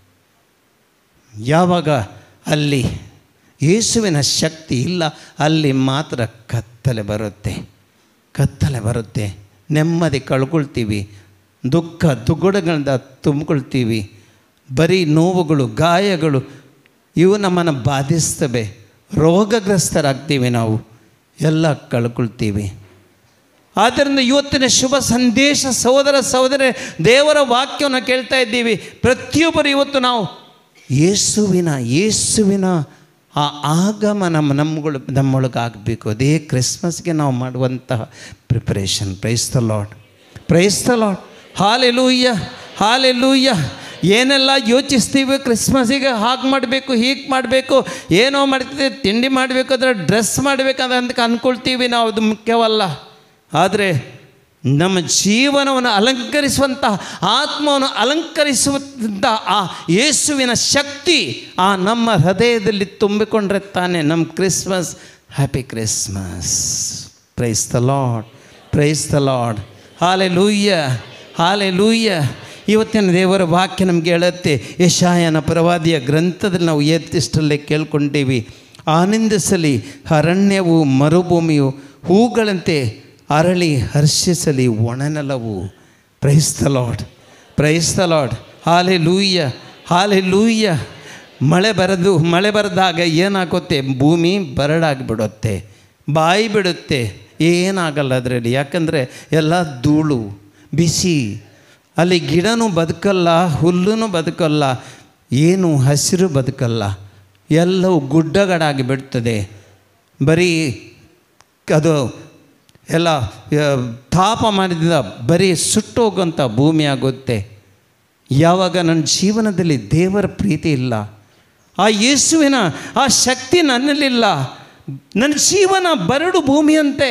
ಯಾವಾಗ ಅಲ್ಲಿ ಯೇಸುವಿನ ಶಕ್ತಿ ಇಲ್ಲ ಅಲ್ಲಿ ಮಾತ್ರ ಕತ್ತಲೆ ಬರುತ್ತೆ ಕತ್ತಲೆ ಬರುತ್ತೆ ನೆಮ್ಮದಿ ಕಳ್ಕೊಳ್ತೀವಿ ದುಃಖ ದುಗುಡಗಳಿಂದ ತುಂಬಿಕೊಳ್ತೀವಿ ಬರೀ ನೋವುಗಳು ಗಾಯಗಳು ಇವು ನಮ್ಮನ್ನು ಬಾಧಿಸ್ತವೆ ರೋಗಗ್ರಸ್ತರಾಗ್ತೀವಿ ನಾವು ಎಲ್ಲ ಕಳ್ಕೊಳ್ತೀವಿ ಆದ್ದರಿಂದ ಇವತ್ತಿನ ಶುಭ ಸಂದೇಶ ಸಹೋದರ ಸಹೋದರ ದೇವರ ವಾಕ್ಯವನ್ನು ಕೇಳ್ತಾ ಇದ್ದೀವಿ ಪ್ರತಿಯೊಬ್ಬರು ಇವತ್ತು ನಾವು ಯೇಸುವಿನ ಯೇಸುವಿನ ಆ ಆಗಮನ ನಮ್ಮ ನಮ್ಮಗಳು ನಮ್ಮೊಳಗಾಗಬೇಕು ಅದೇ ಕ್ರಿಸ್ಮಸ್ಗೆ ನಾವು ಮಾಡುವಂತಹ preparation praise the Lord praise the Lord hallelujah hallelujah ಏನೆಲ್ಲ ಯೋಚಿಸ್ತೀವಿ ಕ್ರಿಸ್ಮಸಿಗೆ ಹಾಗೆ ಮಾಡಬೇಕು ಹೀಗೆ ಮಾಡಬೇಕು ಏನೋ ಮಾಡ್ತೀವಿ ತಿಂಡಿ ಮಾಡಬೇಕು ಅದರ ಡ್ರೆಸ್ ಮಾಡಬೇಕಂತ ಅಂತ ಅಂದ್ಕೊಳ್ತೀವಿ ನಾವು ಅದು ಮುಖ್ಯವಲ್ಲ ಆದರೆ ನಮ್ಮ ಜೀವನವನ್ನು ಅಲಂಕರಿಸುವಂತಹ ಆತ್ಮವನ್ನು ಅಲಂಕರಿಸುವಂಥ ಆ ಯೇಸುವಿನ ಶಕ್ತಿ ಆ ನಮ್ಮ ಹೃದಯದಲ್ಲಿ ತುಂಬಿಕೊಂಡ್ರೆ ತಾನೇ ನಮ್ಮ Christmas happy Christmas praise the Lord praise the Lord hallelujah ಹಾಲೆ ಲೂಯ್ಯ ಇವತ್ತಿನ ದೇವರ ವಾಕ್ಯ ನಮಗೆ ಹೇಳುತ್ತೆ ಯಶಾಯನ ಪ್ರವಾದಿಯ ಗ್ರಂಥದಲ್ಲಿ ನಾವು ಎತ್ತಿಷ್ಟಲ್ಲೇ ಕೇಳ್ಕೊಂಡೀವಿ ಆನಂದಿಸಲಿ ಅರಣ್ಯವು ಮರುಭೂಮಿಯು ಹೂಗಳಂತೆ ಅರಳಿ ಹರ್ಷಿಸಲಿ ಒಣನೆಲವು praise the Lord praise the Lord hallelujah hallelujah ಮಳೆ ಬರದು ಮಳೆ ಬರೆದಾಗ ಏನಾಗುತ್ತೆ ಭೂಮಿ ಬರಡಾಗಿಬಿಡುತ್ತೆ ಬಾಯಿ ಬಿಡುತ್ತೆ ಏನಾಗಲ್ಲ ಅದರಲ್ಲಿ ಯಾಕಂದರೆ ಎಲ್ಲ ಧೂಳು ಬಿಸಿ ಅಲ್ಲಿ ಗಿಡನೂ ಬದುಕಲ್ಲ ಹುಲ್ಲೂ ಬದುಕಲ್ಲ ಏನು ಹಸಿರು ಬದುಕಲ್ಲ ಎಲ್ಲವೂ ಗುಡ್ಡಗಡಾಗಿ ಬಿಡ್ತದೆ ಬರೀ ಅದು ಎಲ್ಲ ಆ, ತಾಪಮಾನದಿಂದ ಬರೀ ಸುಟ್ಟೋಗುವಂಥ ಭೂಮಿ ಆಗುತ್ತೆ ಯಾವಾಗ ನನ್ನ ಜೀವನದಲ್ಲಿ ದೇವರ ಪ್ರೀತಿ ಇಲ್ಲ ಆ ಯೇಸುವಿನ ಆ ಶಕ್ತಿ ನನ್ನಲ್ಲಿಲ್ಲ ನನ್ನ ಜೀವನ ಬರಡು ಭೂಮಿಯಂತೆ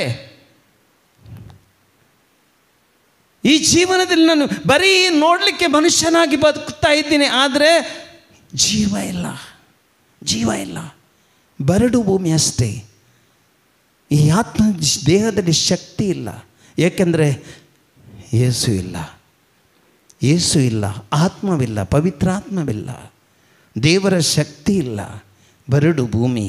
ಈ ಜೀವನದಲ್ಲಿ ನಾನು ಬರೀ ನೋಡಲಿಕ್ಕೆ ಮನುಷ್ಯನಾಗಿ ಬದುಕ್ತಾ ಇದ್ದೀನಿ ಆದರೆ ಜೀವ ಇಲ್ಲ ಜೀವ ಇಲ್ಲ ಬರಡು ಭೂಮಿ ಅಷ್ಟೇ ಈ ಆತ್ಮ ದೇಹದಲ್ಲಿ ಶಕ್ತಿ ಇಲ್ಲ ಏಕೆಂದರೆ ಯೇಸು ಇಲ್ಲ ಯೇಸು ಇಲ್ಲ ಆತ್ಮವಿಲ್ಲ ಪವಿತ್ರಾತ್ಮವಿಲ್ಲ ದೇವರ ಶಕ್ತಿ ಇಲ್ಲ ಬರಡು ಭೂಮಿ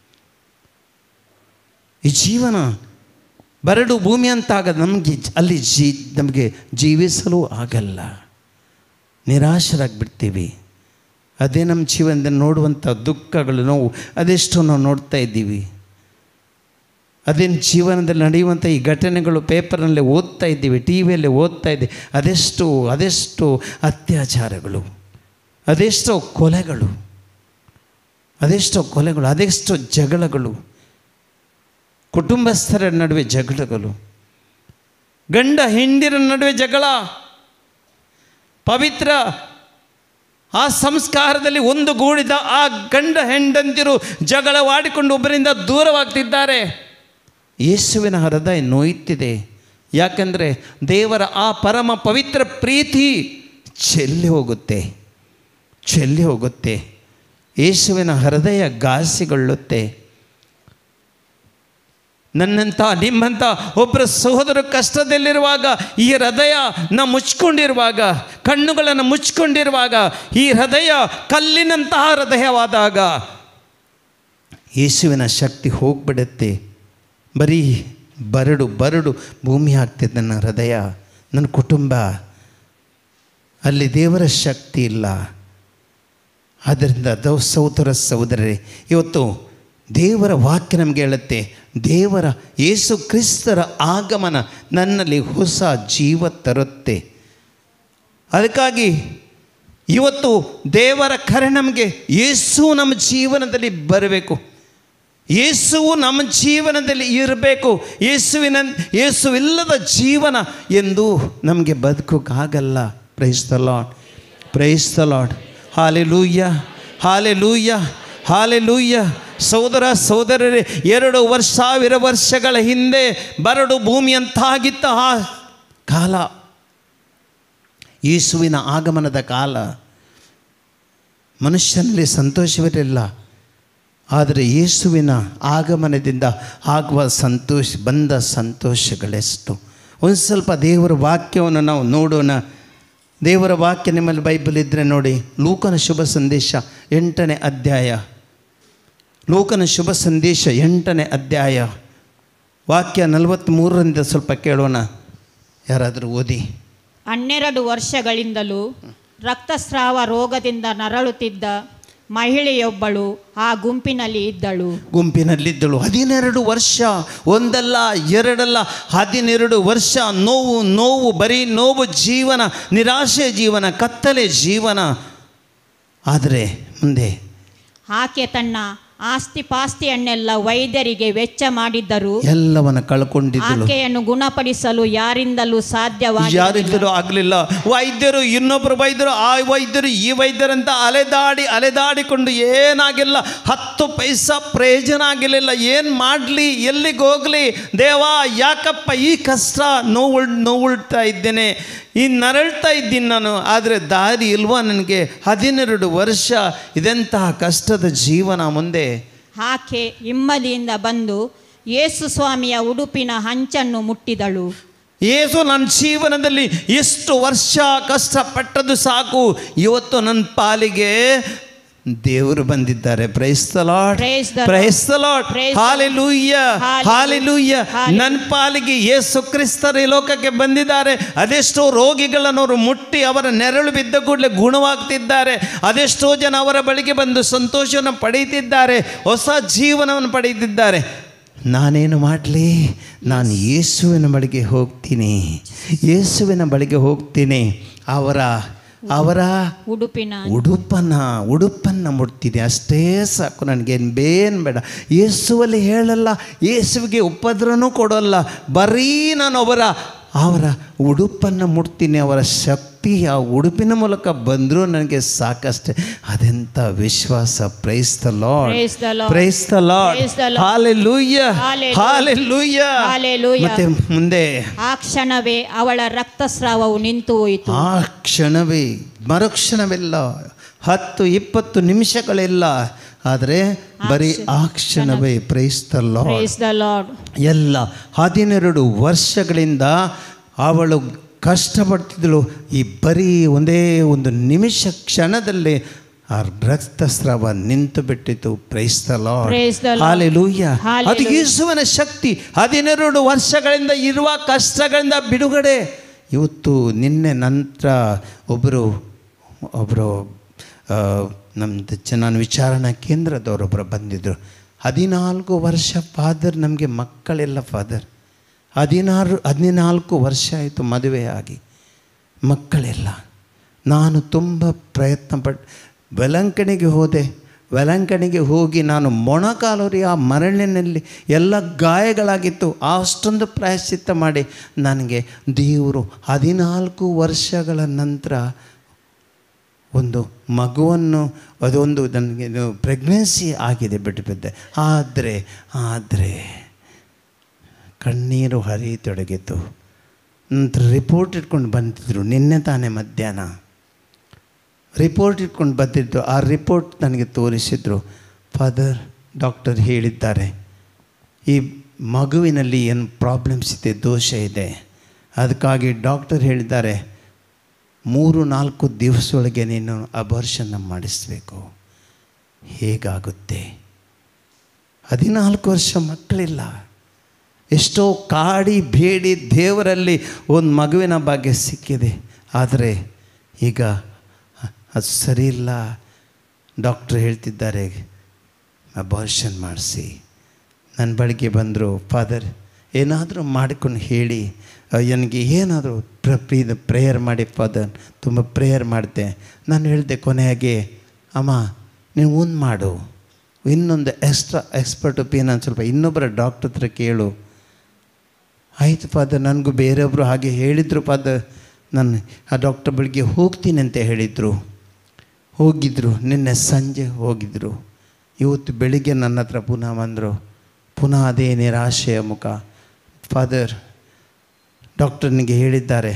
ಈ ಜೀವನ ಬರಡು ಭೂಮಿ ಅಂತಾಗ ನಮಗೆ ಅಲ್ಲಿ ಜೀ ನಮಗೆ ಜೀವಿಸಲು ಆಗಲ್ಲ ನಿರಾಶರಾಗಿಬಿಡ್ತೀವಿ ಅದೇ ನಮ್ಮ ಜೀವನದಲ್ಲಿ ನೋಡುವಂಥ ದುಃಖಗಳು ನೋವು ಅದೆಷ್ಟು ನಾವು ನೋಡ್ತಾ ಇದ್ದೀವಿ ಅದೇನು ಜೀವನದಲ್ಲಿ ನಡೆಯುವಂಥ ಈ ಘಟನೆಗಳು ಪೇಪರ್ನಲ್ಲಿ ಓದ್ತಾ ಇದ್ದೀವಿ ಟಿ ವಿಯಲ್ಲಿ ಓದ್ತಾ ಇದ್ದೀವಿ ಅದೆಷ್ಟು ಅದೆಷ್ಟು ಅತ್ಯಾಚಾರಗಳು ಅದೆಷ್ಟೋ ಕೊಲೆಗಳು ಅದೆಷ್ಟೋ ಕೊಲೆಗಳು ಅದೆಷ್ಟೋ ಜಗಳಗಳು ಕುಟುಂಬಸ್ಥರ ನಡುವೆ ಜಗಳಗಳು ಗಂಡ ಹೆಂಡಿರ ನಡುವೆ ಜಗಳ ಪವಿತ್ರ ಆ ಸಂಸ್ಕಾರದಲ್ಲಿ ಒಂದು ಗೂಡಿದ ಆ ಗಂಡ ಹೆಂಡಂತಿರು ಜಗಳವಾಡಿಕೊಂಡು ಒಬ್ಬರಿಂದ ದೂರವಾಗ್ತಿದ್ದಾರೆ ಯೇಸುವಿನ ಹೃದಯ ನೋಯುತ್ತಿದೆ ಯಾಕಂದರೆ ದೇವರ ಆ ಪರಮ ಪವಿತ್ರ ಪ್ರೀತಿ ಚೆಲ್ಲಿ ಹೋಗುತ್ತೆ ಚೆಲ್ಲಿ ಹೋಗುತ್ತೆ ಯೇಸುವಿನ ಹೃದಯ ಘಾಸಿಗೊಳ್ಳುತ್ತೆ ನನ್ನಂಥ ನಿಮ್ಮಂಥ ಒಬ್ಬರ ಸಹೋದರ ಕಷ್ಟದಲ್ಲಿರುವಾಗ ಈ ಹೃದಯ ನ ಮುಚ್ಕೊಂಡಿರುವಾಗ ಕಣ್ಣುಗಳನ್ನು ಮುಚ್ಕೊಂಡಿರುವಾಗ ಈ ಹೃದಯ ಕಲ್ಲಿನಂತಹ ಹೃದಯವಾದಾಗ ಯೇಸುವಿನ ಶಕ್ತಿ ಹೋಗ್ಬಿಡುತ್ತೆ ಬರೀ ಬರಡು ಬರಡು ಭೂಮಿ ಆಗ್ತಿದೆ ನನ್ನ ಹೃದಯ ನನ್ನ ಕುಟುಂಬ ಅಲ್ಲಿ ದೇವರ ಶಕ್ತಿ ಇಲ್ಲ ಆದ್ದರಿಂದ ದೌ ಸಹೋದರ ಸಹೋದರರೇ ಇವತ್ತು ದೇವರ ವಾಕ್ಯ ನಮಗೆ ಹೇಳುತ್ತೆ ದೇವರ ಯೇಸು ಕ್ರಿಸ್ತರ ಆಗಮನ ನನ್ನಲ್ಲಿ ಹೊಸ ಜೀವ ತರುತ್ತೆ ಅದಕ್ಕಾಗಿ ಇವತ್ತು ದೇವರ ಕರೆ ನಮಗೆ ಯೇಸು ನಮ್ಮ ಜೀವನದಲ್ಲಿ ಬರಬೇಕು ಯೇಸುವು ನಮ್ಮ ಜೀವನದಲ್ಲಿ ಇರಬೇಕು ಯೇಸುವಿನ ಯೇಸುವಿಲ್ಲದ ಜೀವನ ಎಂದು ನಮಗೆ ಬದುಕೋಕ್ಕಾಗಲ್ಲ praise the Lord praise the Lord hallelujah ಹಾಲೆ ಲೂಯ್ಯ ಹಾಲೆ ಲೂಯ್ಯ ಸೋದರ ಸೋದರರೇ ಎರಡು ವರ್ಷ ಸಾವಿರ ವರ್ಷಗಳ ಹಿಂದೆ ಬರಡು ಭೂಮಿಯಂತಾಗಿತ್ತ ಆ ಕಾಲ ಯೇಸುವಿನ ಆಗಮನದ ಕಾಲ ಮನುಷ್ಯನಲ್ಲಿ ಸಂತೋಷವಿರಲಿಲ್ಲ ಆದರೆ ಯೇಸುವಿನ ಆಗಮನದಿಂದ ಆಗುವ ಸಂತೋಷ ಬಂದ ಸಂತೋಷಗಳೆಷ್ಟು ಒಂದು ಸ್ವಲ್ಪ ದೇವರ ವಾಕ್ಯವನ್ನು ನಾವು ನೋಡೋಣ ದೇವರ ವಾಕ್ಯ ನಿಮ್ಮಲ್ಲಿ ಬೈಬಲ್ ಇದ್ದರೆ ನೋಡಿ ಲೂಕನ ಶುಭ ಸಂದೇಶ ಎಂಟನೇ ಅಧ್ಯಾಯ ಲೋಕನ ಶುಭ ಸಂದೇಶ ಎಂಟನೇ ಅಧ್ಯಾಯ ವಾಕ್ಯ ನಲವತ್ತ್ಮೂರರಿಂದ ಸ್ವಲ್ಪ ಕೇಳೋಣ ಯಾರಾದರೂ ಓದಿ ಹನ್ನೆರಡು ವರ್ಷಗಳಿಂದಲೂ ರಕ್ತಸ್ರಾವ ರೋಗದಿಂದ ನರಳುತ್ತಿದ್ದ ಮಹಿಳೆಯೊಬ್ಬಳು ಆ ಗುಂಪಿನಲ್ಲಿ ಇದ್ದಳು ಗುಂಪಿನಲ್ಲಿದ್ದಳು ಹದಿನೆರಡು ವರ್ಷ ಒಂದಲ್ಲ ಎರಡಲ್ಲ ಹದಿನೆರಡು ವರ್ಷ ನೋವು ನೋವು ಬರೀ ನೋವು ಜೀವನ ನಿರಾಶೆ ಜೀವನ ಕತ್ತಲೆ ಜೀವನ ಆದರೆ ಮುಂದೆ ಆಕೆ ತನ್ನ ಆಸ್ತಿ ಪಾಸ್ತಿಯನ್ನೆಲ್ಲ ವೈದ್ಯರಿಗೆ ವೆಚ್ಚ ಮಾಡಿದ್ದರು ಎಲ್ಲವನ್ನ ಕಳ್ಕೊಂಡಿದ್ದಳು ಆಕೆಯನ್ನು ಗುಣಪಡಿಸಲು ಯಾರಿಂದಲೂ ಸಾಧ್ಯವಾಗಿ ಯಾರಿದ್ದರೂ ಆಗಲಿಲ್ಲ ವೈದ್ಯರು ಇನ್ನೊಬ್ಬರು ವೈದ್ಯರು ಆ ವೈದ್ಯರು ಈ ವೈದ್ಯರಂತ ಅಲೆದಾಡಿ ಅಲೆದಾಡಿಕೊಂಡು ಏನಾಗಿಲ್ಲ ಹತ್ತು ಪೈಸಾ ಪ್ರಯೋಜನ ಆಗಿರಲಿಲ್ಲ ಏನು ಮಾಡಲಿ ಎಲ್ಲಿಗೆ ಹೋಗಲಿ ದೇವಾ ಯಾಕಪ್ಪ ಈ ಕಷ್ಟ ನೋವು ನೋವುಳ್ತಾ ಇದ್ದೇನೆ ಈ ನರಳ್ತಾ ಇದ್ದೀನಿ ನಾನು ಆದರೆ ದಾರಿ ಇಲ್ವಾ ನನಗೆ ಹದಿನೆರಡು ವರ್ಷ ಇದೆಂತಹ ಕಷ್ಟದ ಜೀವನ ಮುಂದೆ ಆಕೆ ಹಿಮ್ಮದಿಯಿಂದ ಬಂದು ಯೇಸು ಸ್ವಾಮಿಯ ಉಡುಪಿನ ಹಂಚನ್ನು ಮುಟ್ಟಿದಳು ಏಸು ನನ್ನ ಜೀವನದಲ್ಲಿ ಎಷ್ಟು ವರ್ಷ ಕಷ್ಟಪಟ್ಟದ್ದು ಸಾಕು ಇವತ್ತು ನನ್ನ ಪಾಲಿಗೆ ದೇವರು ಬಂದಿದ್ದಾರೆ price the Lord Praise the price the Lord Praise the- hallelujah Hallelujah. Hallelujah Hallelujah. ನನ್ನ ಪಾಲಿಗೆ ಯೇಸು ಕ್ರಿಸ್ತರು ಈ ಲೋಕಕ್ಕೆ ಬಂದಿದ್ದಾರೆ ಅದೆಷ್ಟೋ ರೋಗಿಗಳನ್ನು ಅವರು ಮುಟ್ಟಿ ಅವರ ನೆರಳು ಬಿದ್ದ ಕೂಡಲೇ ಗುಣವಾಗ್ತಿದ್ದಾರೆ ಅದೆಷ್ಟೋ ಜನ ಅವರ ಬಳಿಗೆ ಬಂದು ಸಂತೋಷವನ್ನು ಪಡೆಯುತ್ತಿದ್ದಾರೆ ಹೊಸ ಜೀವನವನ್ನು ಪಡೆಯುತ್ತಿದ್ದಾರೆ ನಾನೇನು ಮಾಡಲಿ ನಾನು ಯೇಸುವಿನ ಬಳಿಗೆ ಹೋಗ್ತೀನಿ ಯೇಸುವಿನ ಬಳಿಗೆ ಹೋಗ್ತೀನಿ ಅವರ ಅವರ ಉಡುಪಿನ ಉಡುಪನ್ನ ಉಡುಪನ್ನು ಮುಟ್ತೀನಿ ಅಷ್ಟೇ ಸಾಕು ನನಗೇನು ಬೇನ್ ಬೇಡ ಯೇಸುವಲ್ಲಿ ಹೇಳಲ್ಲ ಯೇಸುವಿಗೆ ಉಪದ್ರನೂ ಕೊಡೋಲ್ಲ ಬರೀ ನಾನು ಅವರ ಅವರ ಉಡುಪನ್ನು ಮುಟ್ತೀನಿ ಅವರ ಶಕ್ತಿ ಆ ಉಡುಪಿನ ಮೂಲಕ ಬಂದರೂ ನನಗೆ ಸಾಕಷ್ಟೇ ಅದೆಂಥ ವಿಶ್ವಾಸ price the Lord Praise the Lord. Praise the Lord Praise the Lord. Hallelujah Hallelujah. Hallelujah Hallelujah. ಮತ್ತೆ ಮುಂದೆ ಆ ಕ್ಷಣವೇ ಅವಳ ರಕ್ತಸ್ರಾವವು ನಿಂತು ಹೋಯಿತು ಆ ಕ್ಷಣವೇ ಮರುಕ್ಷಣವೆಲ್ಲ ಹತ್ತು ಇಪ್ಪತ್ತು ನಿಮಿಷಗಳೆಲ್ಲ ಆದರೆ ಬರೀ ಆ ಕ್ಷಣವೇ ಪ್ರೈಸ್ತಲ್ಲ ಪ್ರೈಸ್ ದ ಲಾರ್ಡ್ ಎಲ್ಲ ಹದಿನೆರಡು ವರ್ಷಗಳಿಂದ ಅವಳು ಕಷ್ಟಪಡ್ತಿದ್ದಳು ಈ ಬರೀ ಒಂದೇ ಒಂದು ನಿಮಿಷ ಕ್ಷಣದಲ್ಲಿ ಆ ರಕ್ತಸ್ರಾವ ನಿಂತು ಬಿಟ್ಟಿತು praise the Lord Praise the Lord. Hallelujah ಅದು Hallelujah. ಯೇಸುವಿನ ಶಕ್ತಿ ಹದಿನೆರಡು ವರ್ಷಗಳಿಂದ ಇರುವ ಕಷ್ಟಗಳಿಂದ ಬಿಡುಗಡೆ ಇವತ್ತು ನಿನ್ನೆ ನಂತರ ಒಬ್ಬರು ಒಬ್ಬರು ನಮ್ಮದು ನಾನು ವಿಚಾರಣಾ ಕೇಂದ್ರದವರೊಬ್ಬರು ಬಂದಿದ್ದರು ಹದಿನಾಲ್ಕು ವರ್ಷ ಫಾದರ್ ನಮಗೆ ಮಕ್ಕಳೆಲ್ಲ ಫಾದರ್ ಹದಿನಾರು ಹದಿನಾಲ್ಕು ವರ್ಷ ಆಯಿತು ಮದುವೆಯಾಗಿ ಮಕ್ಕಳೆಲ್ಲ ನಾನು ತುಂಬ ಪ್ರಯತ್ನ ಪಟ್ಟು ವೆಲಂಕಣಿಗೆ ಹೋದೆ ವೆಲಂಕಣಿಗೆ ಹೋಗಿ ನಾನು ಮೊಣಕಾಲೂರಿ ಆ ಮರಳಿನಲ್ಲಿ ಎಲ್ಲ ಗಾಯಗಳಾಗಿತ್ತು ಅಷ್ಟೊಂದು ಪ್ರಾಯಶ್ಚಿತ್ತ ಮಾಡಿ ನನಗೆ ದೇವರು ಹದಿನಾಲ್ಕು ವರ್ಷಗಳ ನಂತರ ಒಂದು ಮಗುವನ್ನು ಅದೊಂದು ನನಗೆ ಪ್ರೆಗ್ನೆನ್ಸಿ ಆಗಿದೆ ಬಿಟ್ಟು ಬಿದ್ದೆ ಆದರೆ ಆದರೆ ಕಣ್ಣೀರು ಹರಿಯತೊಡಗಿತು ನಂತರ ರಿಪೋರ್ಟ್ ಇಟ್ಕೊಂಡು ಬಂದಿದ್ದರು ನಿನ್ನೆ ತಾನೇ ಮಧ್ಯಾಹ್ನ ರಿಪೋರ್ಟ್ ಇಟ್ಕೊಂಡು ಬಂದಿದ್ದು ಆ ರಿಪೋರ್ಟ್ ನನಗೆ ತೋರಿಸಿದ್ರು ಫಾದರ್ ಡಾಕ್ಟರ್ ಹೇಳಿದ್ದಾರೆ ಈ ಮಗುವಿನಲ್ಲಿ ಏನು ಪ್ರಾಬ್ಲಮ್ಸ್ ಇದೆ ದೋಷ ಇದೆ ಅದಕ್ಕಾಗಿ ಡಾಕ್ಟರ್ ಹೇಳಿದ್ದಾರೆ ಮೂರು ನಾಲ್ಕು ದಿವಸದೊಳಗೆ ನೀನು ಅಬರ್ಷನ್ನ ಮಾಡಿಸಬೇಕು ಹೇಗಾಗುತ್ತೆ ಹದಿನಾಲ್ಕು ವರ್ಷ ಮಕ್ಕಳಿಲ್ಲ ಎಷ್ಟೋ ಕಾಡಿ ಬೇಡಿ ದೇವರಲ್ಲಿ ಒಂದು ಮಗುವಿನ ಭಾಗ್ಯ ಸಿಕ್ಕಿದೆ ಆದರೆ ಈಗ ಅದು ಸರಿ ಇಲ್ಲ ಡಾಕ್ಟ್ರ್ ಹೇಳ್ತಿದ್ದಾರೆ ಅಬಾರ್ಷನ್ ಮಾಡಿಸಿ ನನ್ನ ಬಳಿಗೆ ಬಂದರು ಫಾದರ್ ಏನಾದರೂ ಮಾಡಿಕೊಂಡು ಹೇಳಿ ನನಗೆ ಏನಾದರೂ ಪ್ರ ಪ್ರೀ ಪ್ರೇಯರ್ ಮಾಡಿ ಫಾದರ್ ತುಂಬ ಪ್ರೇಯರ್ ಮಾಡಿದೆ ನಾನು ಹೇಳಿದೆ ಕೊನೆಯಾಗಿ ಅಮ್ಮ ನೀವು ಒಂದು ಮಾಡು ಇನ್ನೊಂದು ಎಕ್ಸ್ಟ್ರಾ ಎಕ್ಸ್ಪರ್ಟ್ ಒಪಿನಿಯನ್ ಸ್ವಲ್ಪ ಇನ್ನೊಬ್ಬರ ಡಾಕ್ಟ್ರ್ ಹತ್ರ ಕೇಳು ಆಯಿತು ಫಾದರ್ ನನಗೂ ಬೇರೆಯೊಬ್ಬರು ಹಾಗೆ ಹೇಳಿದರು ಫಾದರ್ ನಾನು ಆ ಡಾಕ್ಟರ್ ಬಳಿಗೆ ಹೋಗ್ತೀನಿ ಅಂತ ಹೇಳಿದರು ಹೋಗಿದ್ದರು ನಿನ್ನೆ ಸಂಜೆ ಹೋಗಿದ್ದರು ಇವತ್ತು ಬೆಳಿಗ್ಗೆ ನನ್ನ ಹತ್ರ ಪುನಃ ಬಂದರು ಪುನಃ ಅದೇ ನಿರಾಶೆಯ ಮುಖ ಫಾದರ್ ಡಾಕ್ಟರ್ನಿಗೆ ಹೇಳಿದ್ದಾರೆ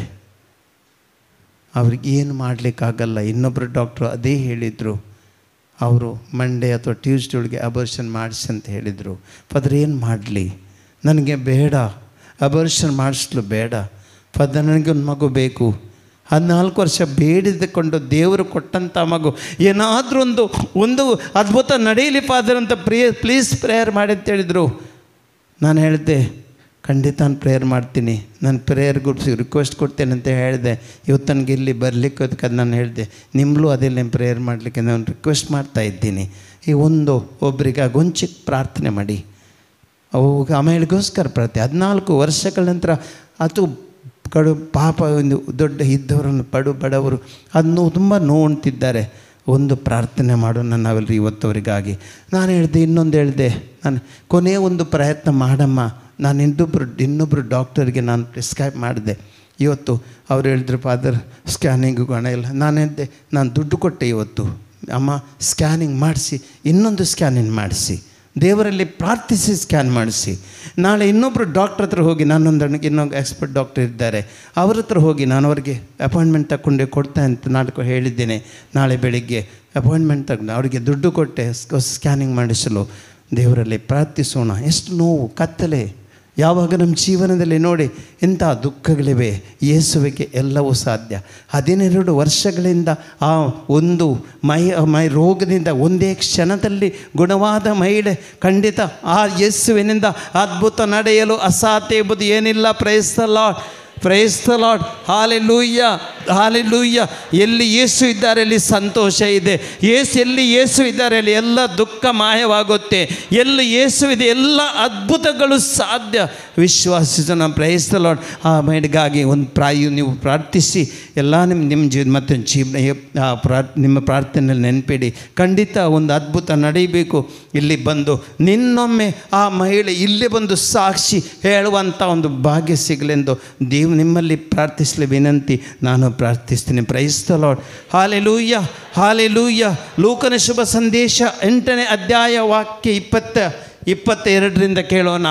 ಅವ್ರಿಗೆ ಏನು ಮಾಡಲಿಕ್ಕಾಗಲ್ಲ ಇನ್ನೊಬ್ಬರು ಡಾಕ್ಟ್ರು ಅದೇ ಹೇಳಿದರು ಅವರು ಮಂಡೇ ಅಥವಾ ಟ್ಯೂಸ್ಡೇ ಒಳಗೆ ಅಬರ್ಷನ್ ಮಾಡಿಸಿ ಅಂತ ಹೇಳಿದರು ಫಾದರ್ ಏನು ಮಾಡಲಿ ನನಗೆ ಬೇಡ ಅಬರ್ಷನ್ ಮಾಡಿಸ್ಲು ಬೇಡ ಫಾದರ್ ನನಗೆ ಒಂದು ಮಗು ಬೇಕು ಹದಿನಾಲ್ಕು ವರ್ಷ ಬೇಡಿದುಕೊಂಡು ದೇವರು ಕೊಟ್ಟಂಥ ಮಗು ಏನಾದರೂ ಒಂದು ಒಂದು ಅದ್ಭುತ ನಡೆಯಲಿ ಫಾದರ್ ಅಂತ ಪ್ರಿಯ ಪ್ಲೀಸ್ ಪ್ರೇಯರ್ ಮಾಡಿ ಅಂತ ಹೇಳಿದರು ನಾನು ಹೇಳಿದೆ ಖಂಡಿತ ನಾನು ಪ್ರೇಯರ್ ಮಾಡ್ತೀನಿ ನಾನು ಪ್ರೇಯರ್ ಗುಡ್ಸಿ ರಿಕ್ವೆಸ್ಟ್ ಕೊಡ್ತೇನೆ ಅಂತ ಹೇಳಿದೆ ಇವತ್ತು ನನಗೆ ಇಲ್ಲಿ ಬರಲಿಕ್ಕೆ ಅದಕ್ಕೆ ನಾನು ಹೇಳಿದೆ ನಿಮ್ಮಲ್ಲೂ ಅದೇ ನಾನು ಪ್ರೇಯರ್ ಮಾಡಲಿಕ್ಕೆ ನಾನು ರಿಕ್ವೆಸ್ಟ್ ಮಾಡ್ತಾ ಇದ್ದೀನಿ ಈ ಒಂದು ಒಬ್ಬರಿಗೆ ಗೊಂಚಿಕ್ ಪ್ರಾರ್ಥನೆ ಮಾಡಿ ಅವಾಗ ಆಮೇಲೆಗೋಸ್ಕರ ಪ್ರಾರ್ಥನೆ ಹದಿನಾಲ್ಕು ವರ್ಷಗಳ ನಂತರ ಅದು ಕಡು ಪಾಪ ಒಂದು ದೊಡ್ಡ ಇದ್ದವರನ್ನು ಪಡು ಬಡವರು ಅದನ್ನು ತುಂಬ ನೋಡ್ತಿದ್ದಾರೆ ಒಂದು ಪ್ರಾರ್ಥನೆ ಮಾಡೋಣ ನಾವೆಲ್ಲರೂ ಇವತ್ತವರಿಗಾಗಿ ನಾನು ಹೇಳಿದೆ ಇನ್ನೊಂದು ಹೇಳಿದೆ ನಾನು ಕೊನೆಯ ಒಂದು ಪ್ರಯತ್ನ ಮಾಡಮ್ಮ ನಾನು ಇನ್ನೊಬ್ಬರು ಇನ್ನೊಬ್ಬರು ಡಾಕ್ಟರ್ಗೆ ನಾನು ಪ್ರಿಸ್ಕ್ರೈಬ್ ಮಾಡಿದೆ ಇವತ್ತು ಅವ್ರು ಹೇಳಿದ್ರು ಫಾದರ್ ಸ್ಕ್ಯಾನಿಂಗಿಗೂ ಹಣ ಇಲ್ಲ ನಾನು ಹೇಳಿದೆ ನಾನು ದುಡ್ಡು ಕೊಟ್ಟೆ ಇವತ್ತು ಅಮ್ಮ ಸ್ಕ್ಯಾನಿಂಗ್ ಮಾಡಿಸಿ ಇನ್ನೊಂದು ಸ್ಕ್ಯಾನಿಂಗ್ ಮಾಡಿಸಿ ದೇವರಲ್ಲಿ ಪ್ರಾರ್ಥಿಸಿ ಸ್ಕ್ಯಾನ್ ಮಾಡಿಸಿ ನಾಳೆ ಇನ್ನೊಬ್ಬರು ಡಾಕ್ಟ್ರ್ ಹತ್ರ ಹೋಗಿ ನಾನೊಂದು ಇನ್ನೊಂದು ಎಕ್ಸ್ಪರ್ಟ್ ಡಾಕ್ಟರ್ ಇದ್ದಾರೆ ಅವ್ರ ಹತ್ರ ಹೋಗಿ ನಾನು ಅವ್ರಿಗೆ ಅಪಾಯಿಂಟ್ಮೆಂಟ್ ತಗೊಂಡೆ ಕೊಡ್ತಾ ಅಂತ ನಾಟಕ ಹೇಳಿದ್ದೇನೆ ನಾಳೆ ಬೆಳಿಗ್ಗೆ ಅಪಾಯಿಂಟ್ಮೆಂಟ್ ತಗೊಂಡು ಅವರಿಗೆ ದುಡ್ಡು ಕೊಟ್ಟೆ ಸ್ಕ್ಯಾನಿಂಗ್ ಮಾಡಿಸಲು ದೇವರಲ್ಲಿ ಪ್ರಾರ್ಥಿಸೋಣ ಎಷ್ಟು ನೋವು ಕತ್ತಲೆ ಯಾವಾಗ ನಮ್ಮ ಜೀವನದಲ್ಲಿ ನೋಡಿ ಇಂಥ ದುಃಖಗಳಿವೆ ಯೇಸುವಿಗೆ ಎಲ್ಲವೂ ಸಾಧ್ಯ ಹದಿನೆರಡು ವರ್ಷಗಳಿಂದ ಆ ಒಂದು ಮೈ ಮೈ ರೋಗದಿಂದ ಒಂದೇ ಕ್ಷಣದಲ್ಲಿ ಗುಣವಾದ ಮಹಿಳೆ ಖಂಡಿತ ಆ ಯೇಸುವಿನಿಂದ ಅದ್ಭುತ ನಡೆಯಲು ಅಸಾಧ್ಯ ಎಂಬುದು ಏನಿಲ್ಲ ಪ್ರಯತ್ನಿಸಲ್ಲ ಪ್ರೈಸ್ ಲಾರ್ಡ್ ಹಾಲೆಲೂಯ್ಯ ಹಾಲೆಲೂಯ್ಯ ಎಲ್ಲಿ ಯೇಸು ಇದ್ದಾರೆ ಅಲ್ಲಿ ಸಂತೋಷ ಇದೆ ಯೇಸು ಎಲ್ಲಿ ಯೇಸು ಇದ್ದಾರೆ ಅಲ್ಲಿ ಎಲ್ಲ ದುಃಖ ಮಾಯವಾಗುತ್ತೆ ಎಲ್ಲಿ ಯೇಸು ಇದೆ ಎಲ್ಲ ಅದ್ಭುತಗಳು ಸಾಧ್ಯ ವಿಶ್ವಾಸಿಸೋಣ ಪ್ರೈಸ್ ಲಾರ್ಡ್ ಆ ಮೈಡ್ಗಾಗಿ ಒಂದು ಪ್ರಾಯ ನೀವು ಪ್ರಾರ್ಥಿಸಿ ಎಲ್ಲ ನಿಮ್ಮ ನಿಮ್ಮ ಜೀವ ಮತ್ತು ಜೀವನ ಆ ಪ್ರಾರ್ ನಿಮ್ಮ ಪ್ರಾರ್ಥನೆಯಲ್ಲಿ ನೆನಪಿಡಿ ಖಂಡಿತ ಒಂದು ಅದ್ಭುತ ನಡೀಬೇಕು ಇಲ್ಲಿ ಬಂದು ನಿನ್ನೊಮ್ಮೆ ಆ ಮಹಿಳೆ ಇಲ್ಲಿ ಬಂದು ಸಾಕ್ಷಿ ಹೇಳುವಂಥ ಒಂದು ಭಾಗ್ಯ ಸಿಗಲೆಂದು ದೇವ್ ನಿಮ್ಮಲ್ಲಿ ಪ್ರಾರ್ಥಿಸಲಿ ವಿನಂತಿ ನಾನು ಪ್ರಾರ್ಥಿಸ್ತೀನಿ ಪ್ರೈಸ್ತ ಲಾರ್ಡ್ ಹಾಲೆಲೂಯ್ಯ ಹಾಲೆಲೂಯ್ಯ ಲೂಕನ ಶುಭ ಸಂದೇಶ ಎಂಟನೇ ಅಧ್ಯಾಯ ವಾಕ್ಯ ಇಪ್ಪತ್ತ ಇಪ್ಪತ್ತೆರಡರಿಂದ ಕೇಳೋಣ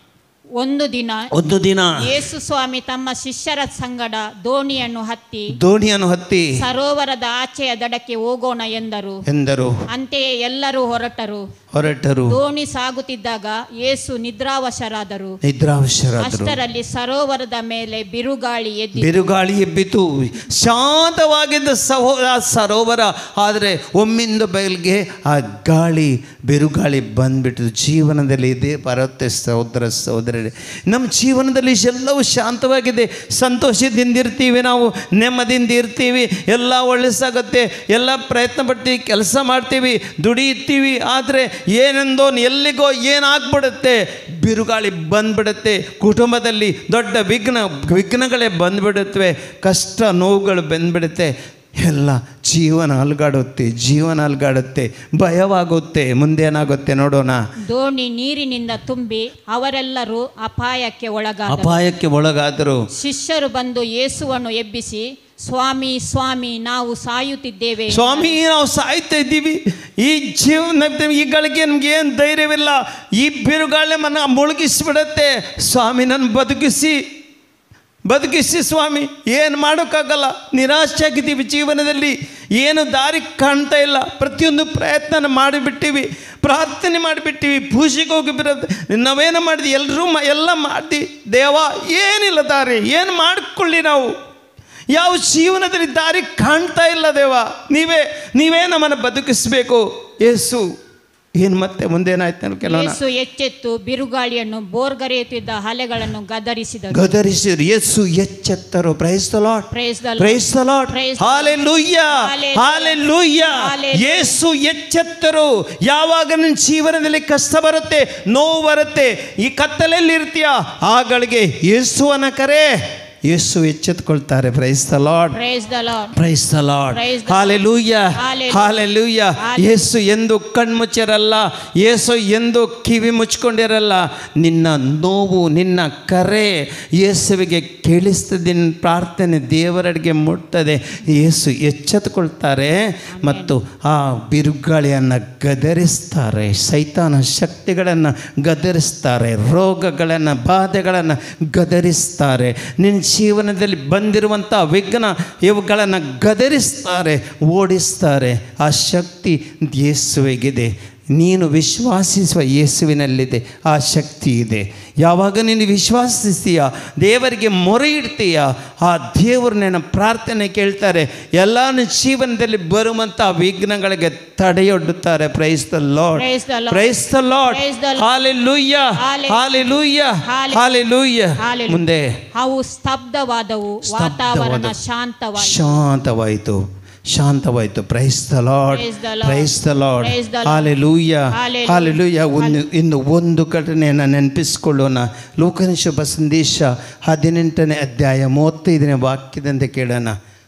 ಒಂದು ದಿನ ಒಂದು ದಿನ ಯೇಸು ಸ್ವಾಮಿ ತಮ್ಮ ಶಿಷ್ಯರ ಸಂಗಡ ದೋಣಿಯನ್ನು ಹತ್ತಿ ದೋಣಿಯನ್ನು ಹತ್ತಿ ಸರೋವರದ ಆಚೆಯ ದಡಕ್ಕೆ ಹೋಗೋಣ ಎಂದರು ಎಂದರು ಅಂತೆಯೇ ಎಲ್ಲರೂ ಹೊರಟರು ಹೊರಟರು ದೋಣಿ ಸಾಗುತ್ತಿದ್ದಾಗ ಯೇಸು ನಿದ್ರಾವಶರಾದರು ನಿದ್ರಾವಶರಾದರು ಅಷ್ಟರಲ್ಲಿ ಸರೋವರದ ಮೇಲೆ ಬಿರುಗಾಳಿ ಎದ್ದಿ ಬಿರುಗಾಳಿ ಎಬ್ಬಿತು ಶಾಂತವಾಗಿದ್ದ ಸಹೋ ಆ ಸರೋವರ ಆದರೆ ಒಮ್ಮಿಂದ ಬಯಲಿಗೆ ಆ ಗಾಳಿ ಬಿರುಗಾಳಿ ಬಂದ್ಬಿಟ್ಟು ಜೀವನದಲ್ಲಿ ಇದೇ ಬರುತ್ತೆ ಸಹೋದರ ಸಹೋದರರೇ ನಮ್ಮ ಜೀವನದಲ್ಲಿ ಎಲ್ಲವೂ ಶಾಂತವಾಗಿದೆ ಸಂತೋಷದಿಂದ ಇರ್ತೀವಿ ನಾವು ನೆಮ್ಮದಿಯಿಂದ ಇರ್ತೀವಿ ಎಲ್ಲ ಒಳ್ಳೆಸಾಗುತ್ತೆ ಎಲ್ಲ ಪ್ರಯತ್ನ ಪಡ್ತೀವಿ ಕೆಲಸ ಮಾಡ್ತೀವಿ ದುಡಿಯುತ್ತೀವಿ ಆದರೆ ಏನೆಂದೋ ಎಲ್ಲಿಗೋ ಏನಾಗ್ಬಿಡುತ್ತೆ ಬಿರುಗಾಳಿ ಬಂದ್ಬಿಡುತ್ತೆ ಕುಟುಂಬದಲ್ಲಿ ದೊಡ್ಡ ವಿಘ್ನ ವಿಘ್ನಗಳೇ ಬಂದ್ಬಿಡುತ್ತವೆ ಕಷ್ಟ ನೋವುಗಳು ಬಂದ್ಬಿಡುತ್ತೆ ಎಲ್ಲ ಜೀವನ ಅಲ್ಗಾಡುತ್ತೆ ಜೀವನ ಅಲ್ಗಾಡುತ್ತೆ ಭಯವಾಗುತ್ತೆ ಮುಂದೇನಾಗುತ್ತೆ ನೋಡೋಣ ದೋಣಿ ನೀರಿನಿಂದ ತುಂಬಿ ಅವರೆಲ್ಲರೂ ಅಪಾಯಕ್ಕೆ ಒಳಗಾದರು ಅಪಾಯಕ್ಕೆ ಒಳಗಾದರು ಶಿಷ್ಯರು ಬಂದು ಯೇಸುವನ್ನು ಎಬ್ಬಿಸಿ ಸ್ವಾಮಿ ಸ್ವಾಮಿ ನಾವು ಸಾಯುತ್ತಿದ್ದೇವೆ ಸ್ವಾಮಿ ನಾವು ಸಾಯ್ತಾ ಇದ್ದೀವಿ ಈ ಜೀವನ ಈ ಗಳಿಗೆ ನಮ್ಗೆ ಏನು ಧೈರ್ಯವಿಲ್ಲ ಈ ಬಿರುಗಾಳಿ ಮನ ಮುಳುಗಿಸ್ಬಿಡತ್ತೆ ಸ್ವಾಮಿ ನನ್ನ ಬದುಕಿಸಿ ಬದುಕಿಸಿ ಸ್ವಾಮಿ ಏನು ಮಾಡೋಕ್ಕಾಗಲ್ಲ ನಿರಾಶೆ ಆಗಿದ್ದೀವಿ ಜೀವನದಲ್ಲಿ ಏನು ದಾರಿ ಕಾಣ್ತಾ ಇಲ್ಲ ಪ್ರತಿಯೊಂದು ಪ್ರಯತ್ನ ಮಾಡಿಬಿಟ್ಟಿವಿ ಪ್ರಾರ್ಥನೆ ಮಾಡಿಬಿಟ್ಟಿವಿ ಪೂಜೆಗೆ ಹೋಗಿ ಬಿರೋದು ನಾವೇನು ಮಾಡಿದ್ವಿ ಎಲ್ಲರೂ ಮ ಎಲ್ಲ ಮಾಡ್ದಿ ದೇವ ಏನಿಲ್ಲ ದಾರಿ ಏನು ಮಾಡಿಕೊಳ್ಳಿ ನಾವು ಯಾವ ಜೀವನದಲ್ಲಿ ದಾರಿ ಕಾಣ್ತಾ ಇಲ್ಲ ದೇವ ನೀವೇ ನೀವೇ ನಮ್ಮನ್ನು ಬದುಕಿಸ್ಬೇಕು ಏಸು ಏನು ಮತ್ತೆ ಮುಂದೇನಾಯ್ತು ನಾನು ಕೆಲವನ ಯೇಸು ಎಚ್ಚೆತ್ತು ಬಿರುಗಾಳಿಯನ್ನು ಬೋರ್ಗರೆಯುತ್ತಿದ್ದ ಅಲೆಗಳನ್ನು ಗದರಿಸಿದರು ಗದರಿಸಿದ್ರು ಯೇಸು ಎಚ್ಚೆತ್ತರು price the Lord Praise the Lord. Praise the Lord Praise the Lord. Hallelujah Hallelujah. Hallelujah Hallelujah. ಯೇಸು ಎಚ್ಚೆತ್ತರು ಯಾವಾಗ ನನ್ನ ಜೀವನದಲ್ಲಿ ಕಷ್ಟ ಬರುತ್ತೆ ನೋವು ಬರುತ್ತೆ ಈ ಕತ್ತಲಲ್ಲಿ ಇರ್ತೀಯ ಆಗಳಿಗೆ ಯೇಸುವನ ಕರೆ ಯೇಸು ಎಚ್ಚೆತ್ಕೊಳ್ತಾರೆ price the Lord Praise the Lord. Praise the Lord Praise the Lord. Hallelujah Hallelujah. Hallelujah Hallelujah. ಯೇಸು ಎಂದು ಕಣ್ಮುಚ್ಚರಲ್ಲ ಯೇಸು ಎಂದು ಕಿವಿ ಮುಚ್ಕೊಂಡಿರಲ್ಲ ನಿನ್ನ ನೋವು ನಿನ್ನ ಕರೆ ಯೇಸುವಿಗೆ ಕೇಳಿಸ್ತದೆ ನಿನ್ನ ಪ್ರಾರ್ಥನೆ ದೇವರಡಿಗೆ ಮುಟ್ತದೆ ಯೇಸು ಎಚ್ಚೆತ್ತುಕೊಳ್ತಾರೆ ಮತ್ತು ಆ ಬಿರುಗಾಳಿಯನ್ನು ಗದರಿಸ್ತಾರೆ ಸೈತಾನ ಶಕ್ತಿಗಳನ್ನು ಗದರಿಸ್ತಾರೆ ರೋಗಗಳನ್ನು ಬಾಧೆಗಳನ್ನು ಗದರಿಸ್ತಾರೆ ನಿನ್ನ ಜೀವನದಲ್ಲಿ ಬಂದಿರುವಂಥ ವಿಘ್ನ ಇವುಗಳನ್ನು ಗದರಿಸ್ತಾರೆ ಓಡಿಸ್ತಾರೆ ಆ ಶಕ್ತಿ ಯೇಸುವಿಗಿದೆ ನೀನು ವಿಶ್ವಾಸಿಸುವ ಯೇಸುವಿನಲ್ಲಿದೆ ಆ ಶಕ್ತಿ ಇದೆ ಯಾವಾಗ ನೀನು ವಿಶ್ವಾಸಿಸ್ತೀಯ ದೇವರಿಗೆ ಮೊರೆ ಇಡ್ತೀಯ ಆ ದೇವರು ನಿನ್ನ ಪ್ರಾರ್ಥನೆ ಕೇಳ್ತಾರೆ ಎಲ್ಲ ನಿನ್ನ ಜೀವನದಲ್ಲಿ ಬರುವಂಥ ವಿಘ್ನಗಳಿಗೆ ತಡೆಯೊಡ್ಡುತ್ತಾರೆ price the Lord Praise the Lord. Praise the Lord Praise the Lord. Hallelujah Halle- hallelujah Halle- hallelujah Hallelujah. ಮುಂದೆ ಅವು ಸ್ತಬ್ಧವಾದವು ವಾತಾವರಣ ಸ್ತಬ್ಧವಾದವು. ಶಾಂತವಾಯಿತು ಶಾಂತವಾಯಿತು ಶಾಂತವಾಯಿತು price the Lord Praise the Lord. Praise the Lord Praise the Lord. Hallelujah Hallelujah. Hallelujah ಒಂದು ಇನ್ನು ಒಂದು ಘಟನೆಯನ್ನು ನೆನಪಿಸ್ಕೊಳ್ಳೋಣ ಲೋಕನ ಶುಭ ಸಂದೇಶ ಹದಿನೆಂಟನೇ ಅಧ್ಯಾಯ ಮೂವತ್ತೈದನೇ ವಾಕ್ಯದಂತೆ ಕೇಳೋಣ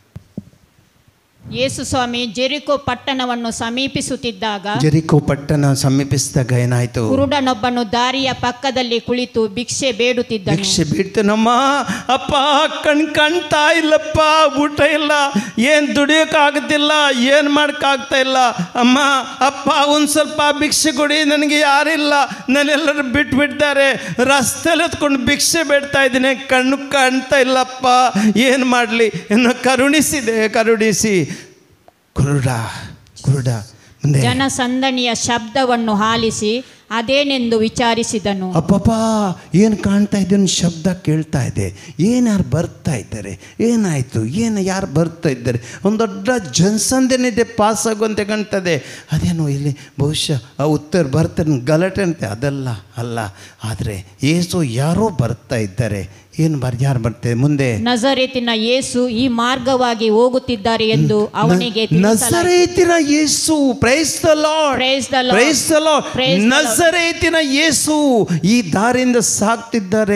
ಯೇಸು ಸ್ವಾಮಿ ಜೆರಿಕೋ ಪಟ್ಟಣವನ್ನು ಸಮೀಪಿಸುತ್ತಿದ್ದಾಗ ಜೆರಿಕೋ ಪಟ್ಟಣ ಸಮೀಪಿಸಿದಾಗ ಏನಾಯ್ತು ಕುರುಡನೊಬ್ಬನು ದಾರಿಯ ಪಕ್ಕದಲ್ಲಿ ಕುಳಿತು ಭಿಕ್ಷೆ ಬೇಡುತ್ತಿದ್ದನು ಭಿಕ್ಷೆ ಬಿಡ್ತೇನಮ್ಮ ಅಪ್ಪ ಕಣ್ ಕಾಣ್ತಾ ಇಲ್ಲಪ್ಪ ಊಟ ಇಲ್ಲ ಏನು ದುಡಿಯೋಕ್ಕಾಗುತ್ತಿಲ್ಲ ಏನು ಮಾಡೋಕ್ಕಾಗ್ತಾ ಇಲ್ಲ ಅಮ್ಮ ಅಪ್ಪ ಒಂದು ಸ್ವಲ್ಪ ಭಿಕ್ಷೆ ಕೊಡಿ ನನಗೆ ಯಾರಿಲ್ಲ ನನ್ನೆಲ್ಲರೂ ಬಿಟ್ಟು ಬಿಡ್ತಾರೆ ರಸ್ತೆಲಿ ಹೊತ್ಕೊಂಡು ಭಿಕ್ಷೆ ಬೇಡ್ತಾ ಇದ್ದೀನಿ ಕಣ್ಣು ಕಾಣ್ತಾ ಇಲ್ಲಪ್ಪ ಏನು ಮಾಡಲಿ ಇನ್ನು ಕರುಣಿಸಿದೆ ಕರುಣಿಸಿ ಕುರುಡ ಕುರುಡ ಮುಂದೆ ಜನಸಂದಣಿಯ ಶಬ್ದವನ್ನು ಆಲಿಸಿ ಅದೇನೆಂದು ವಿಚಾರಿಸಿದನು ಅಪ್ಪಪ್ಪ ಏನು ಕಾಣ್ತಾ ಇದೆ ಒಂದು ಶಬ್ದ ಕೇಳ್ತಾ ಇದೆ ಏನು ಯಾರು ಬರ್ತಾ ಇದ್ದಾರೆ ಏನಾಯಿತು ಏನು ಯಾರು ಬರ್ತಾ ಇದ್ದಾರೆ ಒಂದು ದೊಡ್ಡ ಜನಸಂದಣಿದೆ ಪಾಸ್ ಆಗುವಂತೆ ಕಾಣ್ತದೆ ಅದೇನೋ ಇಲ್ಲಿ ಬಹುಶಃ ಆ ಉತ್ತರ ಬರ್ತಾರೆ ಗಲಾಟೆ ಅಂತೆ ಅದಲ್ಲ ಅಲ್ಲ ಆದರೆ ಏಸು ಯಾರೋ ಬರ್ತಾ ಇದ್ದಾರೆ ಏನು ಬರ್ ಯಾರು ಬರ್ತಾರೆ ಮುಂದೆ ನಜರೇತಿನ ಯೇಸು ಈ ಮಾರ್ಗವಾಗಿ ಹೋಗುತ್ತಿದ್ದಾರೆ ಎಂದು ಅವನಿಗೆ ತಿಳಿಸಲಾಯಿತು. ನಜರೇತಿನ ಯೇಸು praise the Lord Praise the Lord. Praise the Lord Praise the Lord. ನಜರೇತಿನ ಯೇಸು ಈ ದಾರಿಯಿಂದ ಸಾಕ್ತಿದ್ದಾರೆ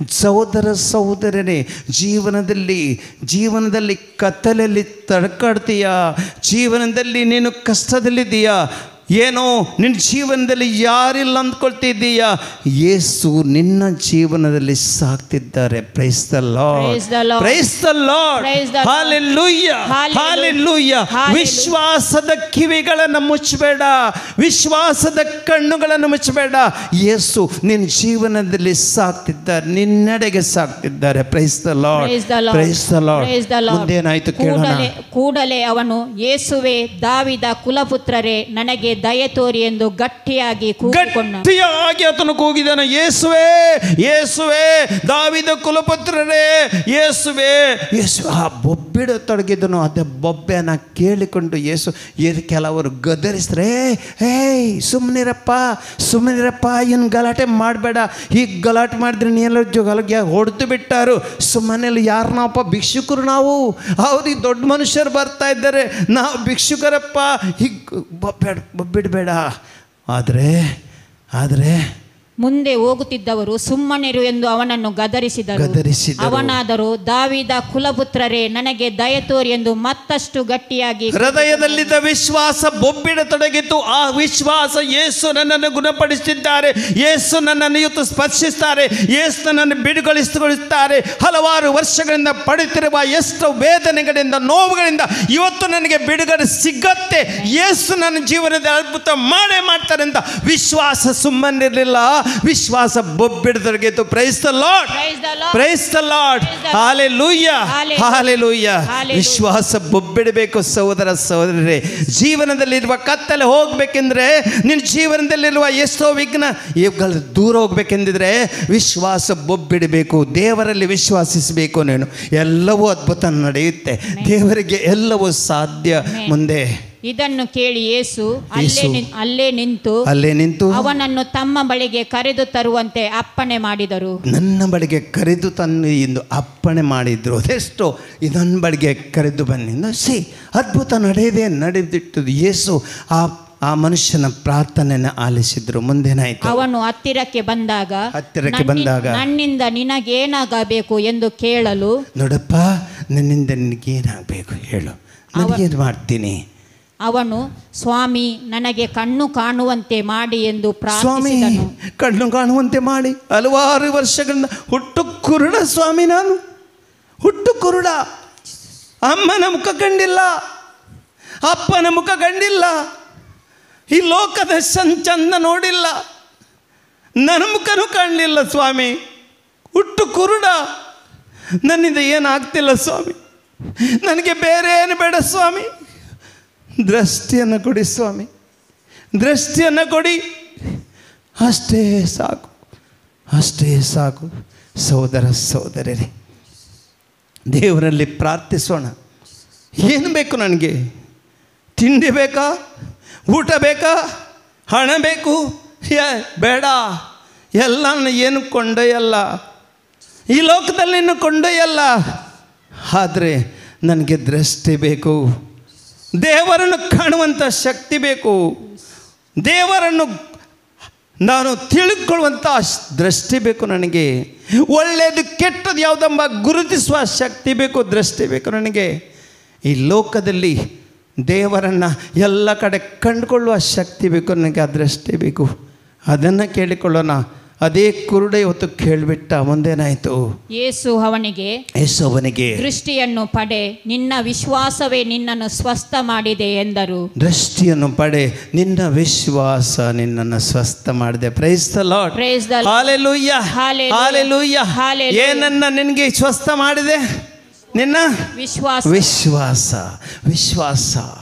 ಸಹೋದರ ಸಹೋದರನೇ ಜೀವನದಲ್ಲಿ ಜೀವನದಲ್ಲಿ ಕತ್ತಲಲ್ಲಿ ತಡ್ಕಾಡ್ತೀಯಾ ಜೀವನದಲ್ಲಿ ನೀನು ಕಷ್ಟದಲ್ಲಿದ್ದೀಯಾ ಏನೋ ನಿನ್ನ ಜೀವನದಲ್ಲಿ ಯಾರಿಲ್ಲ ಅಂದ್ಕೊಳ್ತಿದ್ದೀಯಾ ಯೇಸು ನಿನ್ನ ಜೀವನದಲ್ಲಿ ಸಾಕ್ತಿದ್ದಾರೆ praise the Lord Praise the Lord. Praise the Lord Praise the Lord. Hallelujah Hallelujah. Hallelujah Hallelujah. ವಿಶ್ವಾಸದ ಕಿವಿಗಳನ್ನು ಮುಚ್ಚಬೇಡ ವಿಶ್ವಾಸದ ಕಣ್ಣುಗಳನ್ನು ಮುಚ್ಚಬೇಡ ಯೇಸು ನಿನ್ನ ಜೀವನದಲ್ಲಿ ಸಾಕ್ತಿದ್ದಾರೆ ನಿನ್ನೆಡೆಗೆ ಸಾಕ್ತಿದ್ದಾರೆ praise the Lord Praise the Lord. Praise the Lord Praise the Lord. ಮುಂದೇನಾಯ್ತು ಕೇಳೋಣ ಕೂಡಲೇ ಕೂಡಲೇ ಅವನು ಯೇಸುವೆ ದಾವಿದ ಕುಲಪುತ್ರರೇ ನನಗೆ ದಯೆ ತೋರಿ ಎಂದು ಗಟ್ಟಿಯಾಗಿ ಕೂಗಿಕೊಂಡ ಗಟ್ಟಿಯಾಗಿ ಆತನು ಕೂಗಿದನು ಯೇಸುವೆ ಯೇಸುವೆ ದಾವಿದ ಕುಲಪುತ್ರರೇ ಯೇಸುವೆ ಯೇಸು ಆ ಬೊಬ್ಬಿಡತೊಡಗಿದನು ಅದೇ ಬೊಬ್ಬೆನ ಕೇಳಿಕೊಂಡು ಯೇಸು ಏನು ಕೆಲವರು ಗದರಿಸ್ರೆ ಏಯ್ ಸುಮ್ಮನಿರಪ್ಪ ಸುಮ್ಮನಿರಪ್ಪ ಇನ್ನು ಗಲಾಟೆ ಮಾಡಬೇಡ ಹೀಗೆ ಗಲಾಟೆ ಮಾಡಿದ್ರೆ ನೀನೆಲ್ಲ ಜೊಗಲ್ಗೆ ಹೊಡೆದು ಬಿಟ್ಟಾರು ಸುಮ್ಮನೆಲ್ಲ ಯಾರು ನಾವಪ್ಪ ಭಿಕ್ಷುಕರು ನಾವು ಅವ್ರಿಗೆ ದೊಡ್ಡ ಮನುಷ್ಯರು ಬರ್ತಾ ಇದ್ದಾರೆ ನಾವು ಭಿಕ್ಷುಕರಪ್ಪ ಹೀಗೆ ಬೊಬ್ಬೇಡ ಬೊಬ್ಬಿಡಬೇಡ ಆದರೆ ಆದರೆ ಮುಂದೆ ಹೋಗುತ್ತಿದ್ದವರು ಸುಮ್ಮನಿರು ಎಂದು ಅವನನ್ನು ಗದರಿಸಿದರು ಗದರಿಸಿದರು. ಅವನಾದರೂ ದಾವಿದ ಕುಲಪುತ್ರರೇ ನನಗೆ ದಯೆ ತೋರಿ ಎಂದು ಮತ್ತಷ್ಟು ಗಟ್ಟಿಯಾಗಿ ಹೃದಯದಲ್ಲಿದ್ದ ವಿಶ್ವಾಸ ಬೊಬ್ಬಿಡತೊಡಗಿತು ಆ ವಿಶ್ವಾಸ ಯೇಸು ನನ್ನನ್ನು ಗುಣಪಡಿಸುತ್ತಿದ್ದಾರೆ ಯೇಸು ನನ್ನನ್ನು ಇವತ್ತು ಸ್ಪರ್ಶಿಸ್ತಾರೆ ಯೇಸು ನನ್ನನ್ನು ಬಿಡುಗೊಳಿಸಿಗೊಳಿಸುತ್ತಾರೆ ಹಲವಾರು ವರ್ಷಗಳಿಂದ ಪಡೆಯುತ್ತಿರುವ ಎಷ್ಟು ವೇದನೆಗಳಿಂದ ನೋವುಗಳಿಂದ ಇವತ್ತು ನನಗೆ ಬಿಡುಗಡೆ ಸಿಗತ್ತೆ ಯೇಸು ನನ್ನ ಜೀವನದ ಅದ್ಭುತ ಮಾಡೇ ಮಾಡ್ತಾರೆ ಅಂತ ವಿಶ್ವಾಸ ಸುಮ್ಮನಿರಲಿಲ್ಲ ವಿಶ್ವಾಸ ಬೊಬ್ಬಿಡತೊಡಗಿತು price the Lord Praise the Lord. Praise the Lord Praise the Lord. Hallelujah Hallelujah. Hallelujah Hallelujah. ವಿಶ್ವಾಸ ಬೊಬ್ಬಿಡಬೇಕು ಸಹೋದರ ಸಹೋದರರೇ ಜೀವನದಲ್ಲಿರುವ ಕತ್ತಲೆ ಹೋಗ್ಬೇಕೆಂದ್ರೆ ನಿನ್ನ ಜೀವನದಲ್ಲಿರುವ ಎಷ್ಟೋ ವಿಘ್ನ ಇವುಗಳ ದೂರ ಹೋಗ್ಬೇಕೆಂದಿದ್ರೆ ವಿಶ್ವಾಸ ಬೊಬ್ಬಿಡಬೇಕು ದೇವರಲ್ಲಿ ವಿಶ್ವಾಸಿಸಬೇಕು ನೀನು ಎಲ್ಲವೂ ಅದ್ಭುತ ನಡೆಯುತ್ತೆ ದೇವರಿಗೆ ಎಲ್ಲವೂ ಸಾಧ್ಯ ಮುಂದೆ ಇದನ್ನು ಕೇಳಿ ಯೇಸು ಅಲ್ಲೇ ಯೇಸು ನಿನ್- ಅಲ್ಲೇ ನಿಂತು ಅಲ್ಲೇ ನಿಂತು ಅವನನ್ನು ತಮ್ಮ ಬಳಿಗೆ ಕರೆದು ತರುವಂತೆ ಅಪ್ಪಣೆ ಮಾಡಿದರು ನನ್ನ ಬಳಿಗೆ ಕರೆದು ತನ್ನ ಇಂದು ಅಪ್ಪಣೆ ಮಾಡಿದ್ರು ಅದೆಷ್ಟೋ ಇದನ್ನ ಬಳಿಗೆ ಕರೆದು ಬನ್ನಿ ಸಿ ಅದ್ಭುತ ನಡೆಯದೆ ನಡೆದಿಟ್ಟದು ಯೇಸು ಆ ಆ ಮನುಷ್ಯನ ಪ್ರಾರ್ಥನೆಯನ್ನು ಆಲಿಸಿದ್ರು ಮುಂದೇನಾಯ್ತು ಅವನು ಹತ್ತಿರಕ್ಕೆ ಬಂದಾಗ ಹತ್ತಿರಕ್ಕೆ ನನ್ನಿ- ಬಂದಾಗ ನನ್ನಿಂದ ನಿನಗೇನಾಗಬೇಕು ಎಂದು ಕೇಳಲು ನೋಡಪ್ಪ ನನ್ನಿಂದ ನಿನಗೇನಾಗಬೇಕು ಹೇಳು ನನಗೇನು ಮಾಡ್ತೀನಿ ಅವನು ಸ್ವಾಮಿ ನನಗೆ ಕಣ್ಣು ಕಾಣುವಂತೆ ಮಾಡಿ ಎಂದು ಸ್ವಾಮಿ ಪ್ರಾರ್ಥಿಸಿದನು ಕಣ್ಣು ಕಾಣುವಂತೆ ಮಾಡಿ ಹಲವಾರು ವರ್ಷಗಳಿಂದ ಹುಟ್ಟು ಕುರುಡ ಸ್ವಾಮಿ ನಾನು ಹುಟ್ಟು ಕುರುಡ ಅಮ್ಮನ ಮುಖ ಕಂಡಿಲ್ಲ ಅಪ್ಪನ ಮುಖ ಕಂಡಿಲ್ಲ ಈ ಲೋಕದ ಸಂಚಂದ ನೋಡಿಲ್ಲ ನನ್ನ ಮುಖನೂ ಕಾಣಲಿಲ್ಲ ಸ್ವಾಮಿ ಹುಟ್ಟು ಕುರುಡ ನನ್ನಿಂದ ಏನಾಗ್ತಿಲ್ಲ ಸ್ವಾಮಿ ನನಗೆ ಬೇರೆ ಏನು ಬೇಡ ಸ್ವಾಮಿ ದೃಷ್ಟಿಯನ್ನು ಕೊಡಿ ಸ್ವಾಮಿ ದೃಷ್ಟಿಯನ್ನು ಕೊಡಿ ಅಷ್ಟೇ ಸಾಕು ಅಷ್ಟೇ ಸಾಕು ಸಹೋದರ ಸಹೋದರರೇ ದೇವರಲ್ಲಿ ಪ್ರಾರ್ಥಿಸೋಣ ಏನು ಬೇಕು ನನಗೆ ತಿಂಡಿ ಬೇಕಾ ಊಟ ಬೇಕಾ ಹಣ ಬೇಕು ಏ ಬೇಡ ಎಲ್ಲ ಏನು ಕೊಂಡೊಯ್ಯಲ್ಲ ಈ ಲೋಕದಲ್ಲಿ ಇನ್ನು ಕೊಂಡೊಯ್ಯಲ್ಲ ಆದರೆ ನನಗೆ ದೃಷ್ಟಿ ಬೇಕು ದೇವರನ್ನು ಕಾಣುವಂಥ ಶಕ್ತಿ ಬೇಕು ದೇವರನ್ನು ನಾನು ತಿಳ್ಕೊಳ್ಳುವಂಥ ಶ್- ದೃಷ್ಟಿ ಬೇಕು ನನಗೆ ಒಳ್ಳೆಯದು ಕೆಟ್ಟದ್ದು ಯಾವುದೆಂಬ ಗುರುತಿಸುವ ಶಕ್ತಿ ಬೇಕು ದೃಷ್ಟಿ ಬೇಕು ನನಗೆ ಈ ಲೋಕದಲ್ಲಿ ದೇವರನ್ನು ಎಲ್ಲ ಕಡೆ ಕಂಡುಕೊಳ್ಳುವ ಶಕ್ತಿ ಬೇಕು ನನಗೆ ಆ ದೃಷ್ಟಿ ಬೇಕು ಅದನ್ನು ಕೇಳಿಕೊಳ್ಳೋಣ ಅದೇ ಕುರುಡ ಇವತ್ತು ಕೇಳಿಬಿಟ್ಟ ಮುಂದೇನಾಯಿತು ಯೇಸು ಅವನಿಗೆ ಯೇಸವನಿಗೆ ದೃಷ್ಟಿಯನ್ನು ಪಡೆ ನಿನ್ನ ವಿಶ್ವಾಸವೇ ನಿನ್ನನ್ನು ಸ್ವಸ್ಥ ಮಾಡಿದೆ ಎಂದರು ದೃಷ್ಟಿಯನ್ನು ಪಡೆ ನಿನ್ನ ವಿಶ್ವಾಸ ನಿನ್ನನ್ನು ಸ್ವಸ್ಥ ಮಾಡಿದೆ price the Lord Praise the Lord. Hallelujah Hallelujah. Hallelujah Hallelujah. ಏನನ್ನ ನಿನಗೆ ಸ್ವಸ್ಥ ಮಾಡಿದೆ ನಿನ್ನ ವಿಶ್ವಾಸ ವಿಶ್ವಾಸ ವಿಶ್ವಾಸ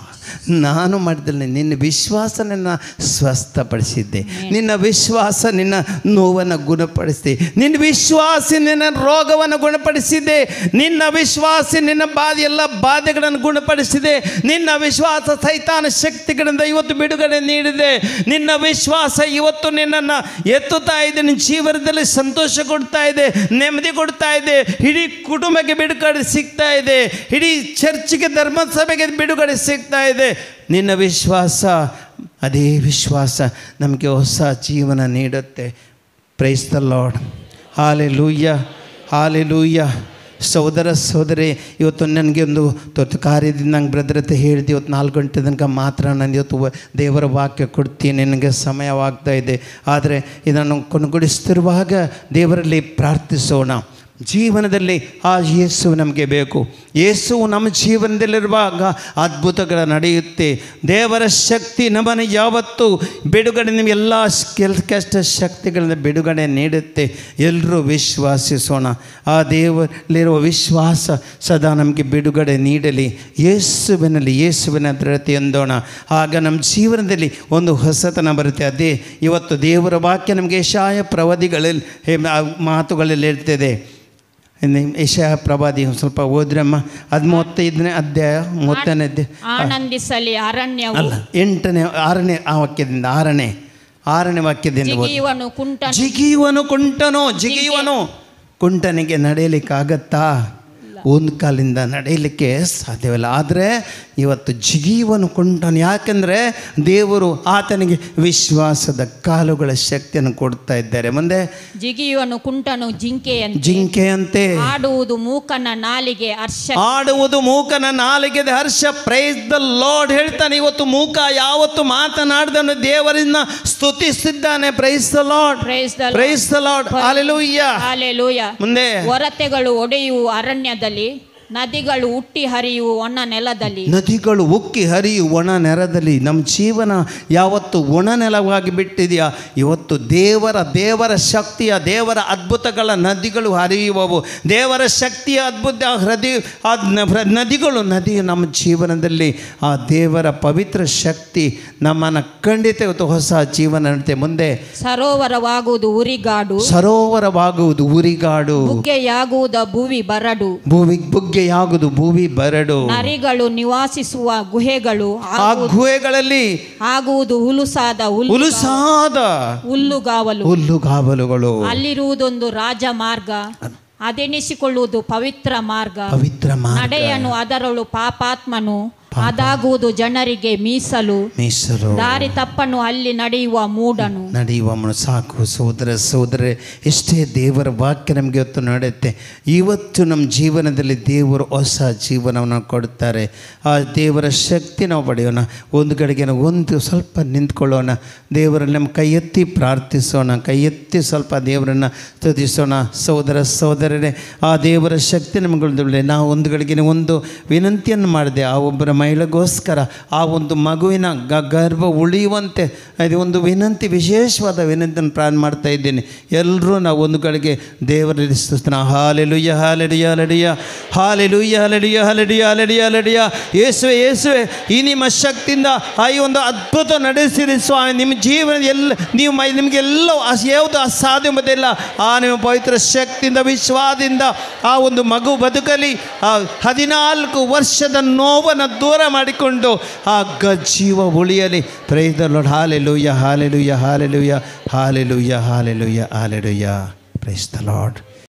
ನಾನು ಮಾಡಿದಲ್ಲಿ ನಿನ್ನ ವಿಶ್ವಾಸ ನಿನ್ನ ಸ್ವಸ್ಥಪಡಿಸಿದ್ದೆ ನಿನ್ನ ವಿಶ್ವಾಸ ನಿನ್ನ ನೋವನ್ನು ಗುಣಪಡಿಸಿದೆ ನಿನ್ನ ವಿಶ್ವಾಸ ನಿನ್ನ ರೋಗವನ್ನು ಗುಣಪಡಿಸಿದೆ ನಿನ್ನ ವಿಶ್ವಾಸ ನಿನ್ನ ಬಾಧೆ ಎಲ್ಲ ಬಾಧೆಗಳನ್ನು ಗುಣಪಡಿಸಿದೆ ನಿನ್ನ ವಿಶ್ವಾಸ ಸೈತಾನ ಶಕ್ತಿಗಳಿಂದ ಇವತ್ತು ಬಿಡುಗಡೆ ನೀಡಿದೆ ನಿನ್ನ ವಿಶ್ವಾಸ ಇವತ್ತು ನಿನ್ನನ್ನು ಎತ್ತುತ್ತಾ ಇದೆ ನಿನ್ನ ಜೀವನದಲ್ಲಿ ಸಂತೋಷ ಕೊಡ್ತಾ ಇದೆ ನೆಮ್ಮದಿ ಕೊಡ್ತಾ ಇದೆ ಇಡೀ ಕುಟುಂಬಕ್ಕೆ ಬಿಡುಗಡೆ ಸಿಗ್ತಾ ಇದೆ ಇಡೀ ಚರ್ಚಿಗೆ ಧರ್ಮಸಭೆಗೆ ಬಿಡುಗಡೆ ಸಿಗ್ತಾ ಇದೆ ನಿನ್ನ ವಿಶ್ವಾಸ ಅದೇ ವಿಶ್ವಾಸ ನಮಗೆ ಹೊಸ ಜೀವನ ನೀಡುತ್ತೆ price the Lord hallelujah ಹಾಲೆ ಲೂಯ್ಯ ಸಹೋದರ ಸಹೋದರಿ ಇವತ್ತು ನನಗೆ ಒಂದು ತೊತ್ತು ಕಾರ್ಯದಿಂದ ನಂಗೆ ಬ್ರದರ್ ಹತ್ರ ಹೇಳಿದೆ ಇವತ್ತು ನಾಲ್ಕು ಗಂಟೆ ತನಕ ಮಾತ್ರ ನಾನು ಇವತ್ತು ವ- ದೇವರ ವಾಕ್ಯ ಕೊಡ್ತೀನಿ ನನಗೆ ಸಮಯವಾಗ್ತಾ ಇದೆ ಆದರೆ ಇದನ್ನು ಕೊನೆಗೊಳಿಸ್ತಿರುವಾಗ ದೇವರಲ್ಲಿ ಪ್ರಾರ್ಥಿಸೋಣ ಜೀವನದಲ್ಲಿ ಆ ಯೇಸು ನಮಗೆ ಬೇಕು ಯೇಸು ನಮ್ಮ ಜೀವನದಲ್ಲಿರುವಾಗ ಅದ್ಭುತಗಳ ನಡೆಯುತ್ತೆ ದೇವರ ಶಕ್ತಿ ನಮ್ಮನ್ನು ಯಾವತ್ತೂ ಬಿಡುಗಡೆ ನಿಮ್ಮ ಎಲ್ಲ ಕೆಲ್ ಕಷ್ಟ ಶಕ್ತಿಗಳಿಂದ ಬಿಡುಗಡೆ ನೀಡುತ್ತೆ ಎಲ್ಲರೂ ವಿಶ್ವಾಸಿಸೋಣ ಆ ದೇವರಲ್ಲಿರುವ ವಿಶ್ವಾಸ ಸದಾ ನಮಗೆ ಬಿಡುಗಡೆ ನೀಡಲಿ ಯೇಸುವಿನಲ್ಲಿ ಯೇಸುವಿನ ದೃಢತೆ ಎಂದೋಣ ಆಗ ನಮ್ಮ ಜೀವನದಲ್ಲಿ ಒಂದು ಹೊಸತನ ಬರುತ್ತೆ ಅದೇ ಇವತ್ತು ದೇವರ ವಾಕ್ಯ ನಮಗೆ ಶಾಯ ಪ್ರವಾದಿಗಳಲ್ಲಿ ಹೇ- ಆ ಮಾತುಗಳಲ್ಲಿ ಇರ್ತದೆ ಇನ್ನು ಯಶಯ ಪ್ರವಾದಿ ಒಂದ್ ಸ್ವಲ್ಪ ಓದ್ರಮ್ಮ ಅದು ಮೂವತ್ತೈದನೇ ಅಧ್ಯಾಯ ಮೂವತ್ತನೇ ಅಧ್ಯಾಯ ಆನಂದಿಸಲಿ ಅರಣ್ಯವು ಅಲ್ಲ ಎಂಟನೇ ಆರನೇ ಆ ವಾಕ್ಯದಿಂದ ಆರನೇ ಆರನೇ ವಾಕ್ಯದಿಂದ ಓದಿ. ಜಿಗಿಯುವನು ಕುಂಟನು ಜಿಗಿಯುವನು ಕುಂಟನು ಜಿಗಿಯುವನು ಕುಂಟನಿಗೆ ನಡೆಯಲಿಕ್ಕಾಗತ್ತಾ ಒಂದು ಕಾಲಿಂದ ನಡೆಯಲಿಕ್ಕೆ ಸಾಧ್ಯವಿಲ್ಲ ಆದರೆ ಇವತ್ತು ಜಿಗಿಯುವನು ಕುಂಟನು ಯಾಕೆಂದರೆ ದೇವರು ಆತನಿಗೆ ವಿಶ್ವಾಸದ ಕಾಲುಗಳ ಶಕ್ತಿಯನ್ನು ಕೊಡ್ತಾ ಇದ್ದಾರೆ ಮುಂದೆ ಜಿಗಿಯುವನು ಕುಂಟನು ಜಿಂಕೆಯಂತೆ ಜಿಂಕೆಯಂತೆ ಆಡುವುದು ಮೂಕನ ನಾಲಿಗೆ ಹರ್ಷ ಆಡುವುದು ಮೂಕನ ನಾಲಿಗೆ ಹರ್ಷ ಪ್ರೈಸ್ ದ ಲಾರ್ಡ್ ಹೇಳ್ತಾನೆ ಇವತ್ತು ಮೂಕ ಯಾವತ್ತು ಮಾತನಾಡ್ದನು ದೇವರನ್ನ ಸ್ತುತಿಸಿದ್ದಾನೆ praise the Lord Praise the Lord. Praise the Lord hallelujah hallelujah ಮುಂದೆ ಹೊರತೆಗಳು ಒಡೆಯುವು ಅರಣ್ಯದಲ್ಲಿ ನದಿಗಳು ಹುಟ್ಟಿ ಹರಿಯುವು ಒಣ ನೆಲದಲ್ಲಿ ನದಿಗಳು ಉಕ್ಕಿ ಹರಿಯು ಒಣ ನೆಲದಲ್ಲಿ ನಮ್ಮ ಜೀವನ ಯಾವತ್ತು ಒಣ ನೆಲವಾಗಿ ಬಿಟ್ಟಿದೆಯಾ ಇವತ್ತು ದೇವರ ದೇವರ ಶಕ್ತಿಯ ದೇವರ ಅದ್ಭುತಗಳ ನದಿಗಳು ಹರಿಯುವವು ದೇವರ ಶಕ್ತಿಯ ಅದ್ಭುತ ಹೃದಯ ಆ ನ- ನದಿಗಳು ನದಿ ನಮ್ಮ ಜೀವನದಲ್ಲಿ ಆ ದೇವರ ಪವಿತ್ರ ಶಕ್ತಿ ನಮ್ಮನ್ನು ಖಂಡಿತ ಇವತ್ತು ಹೊಸ ಜೀವನ ನಡತೆ ಮುಂದೆ ಸರೋವರವಾಗುವುದು ಉರಿಗಾಡು ಸರೋವರವಾಗುವುದು ಉರಿಗಾಡು ಬುಗ್ಗೆಯಾಗುವುದ ಭುವಿ ಬರಡು ಭೂಮಿ ಬುಗ್ಗೆಯಾಗುವುದು ಭೂಮಿ ಬರಡು ನರಿಗಳು ನಿವಾಸಿಸುವ ಗುಹೆಗಳು ಆ ಗುಹೆಗಳಲ್ಲಿ ಆಗುವುದು ಹುಲುಸಾದ ಹುಲ್ಲು ಹುಲುಸಾದ ಹುಲ್ಲುಗಾವಲು ಹುಲ್ಲುಗಾವಲುಗಳು ಅಲ್ಲಿರುವುದೊಂದು ರಾಜ ಮಾರ್ಗ ಅದೆನಿಸಿಕೊಳ್ಳುವುದು ಪವಿತ್ರ ಮಾರ್ಗ ಪವಿತ್ರ ಮಾರ್ಗ ನಡೆಯನು ಅದರಳು ಪಾಪಾತ್ಮನು ಅದಾಗುವುದು ಜನರಿಗೆ ಮೀಸಲು ಮೀಸಲು ದಾರಿ ತಪ್ಪನು ಅಲ್ಲಿ ನಡೆಯುವ ಮೂಡನು ನಡೆಯುವ ಮನು ಸಾಕು ಸೋದರ ಸೋದರ ಎಷ್ಟೇ ದೇವರ ವಾಕ್ಯ ನಮಗೆ ಇವತ್ತು ನಡೆಯುತ್ತೆ ಇವತ್ತು ನಮ್ಮ ಜೀವನದಲ್ಲಿ ದೇವರು ಹೊಸ ಜೀವನವನ್ನು ಕೊಡುತ್ತಾರೆ ಆ ದೇವರ ಶಕ್ತಿ ನಾವು ಪಡೆಯೋಣ ಒಂದು ಕಡೆಗೆ ನಾವು ಒಂದು ಸ್ವಲ್ಪ ನಿಂತ್ಕೊಳ್ಳೋಣ ದೇವರಲ್ಲಿ ನಮ್ಮ ಕೈ ಎತ್ತಿ ಪ್ರಾರ್ಥಿಸೋಣ ಕೈ ಎತ್ತಿ ಸ್ವಲ್ಪ ದೇವರನ್ನು ಸ್ತುತಿಸೋಣ ಸೋದರ ಸೋದರರೇ ಆ ದೇವರ ಶಕ್ತಿ ನಮಗೊಳ್ಳೆ ನಾವು ಒಂದು ಕಡೆಗೆ ಒಂದು ವಿನಂತಿಯನ್ನು ಮಾಡಿದೆ ಆ ಒಬ್ಬರ ಮಹಿಳೆಗೋಸ್ಕರ ಆ ಒಂದು ಮಗುವಿನ ಗ ಗರ್ಭ ಉಳಿಯುವಂತೆ ಅದು ಒಂದು ವಿನಂತಿ ವಿಶೇಷವಾದ ವಿನಂತಿಯನ್ನು ಪ್ರಾರಂಭ ಮಾಡ್ತಾ ಇದ್ದೇನೆ ಎಲ್ಲರೂ ನಾವು ಒಂದು ಕಡೆಗೆ ದೇವರಲ್ಲಿ ಸ್ತುತನ ಹಾಲೆಲುಯ್ಯ ಹಾಲೆಡಿಯ ಹಾಲೆಡಿಯ ಹಾಲೆಲುಯ್ಯ ಹಾಲೆಡಿಯ ಹಾಲೆಡಿಯ ಹಾಲೆಡಿಯ ಹಾಲೆಡಿಯ ಯೇಸುವೆ ಯೇಸುವೆ ಈ ನಿಮ್ಮ ಶಕ್ತಿಯಿಂದ ಆ ಈ ಒಂದು ಅದ್ಭುತ ನಡೆಸಿರಿ ಸ್ವಾಮಿ ನಿಮ್ಮ ಜೀವನ ಎಲ್ಲ ನೀವು ಮೈ ನಿಮಗೆಲ್ಲ ಯಾವುದು ಅಸಾಧ್ಯ ಎಂಬುದಿಲ್ಲ ಆ ನಿಮ್ಮ ಪವಿತ್ರ ಶಕ್ತಿಯಿಂದ ವಿಶ್ವಾಸದಿಂದ ಆ ಒಂದು ಮಗು ಬದುಕಲಿ ಆ ಹದಿನಾಲ್ಕು ವರ್ಷದ ನೋವನ್ನು ದೂರ ಮಾಡಿಕೊಂಡು ಆ ಗ ಜೀವ ಉಳಿಯಲಿ praise the Lord hallelujah hallelujah hallelujah hallelujah hallelujah hallelujah praise the lord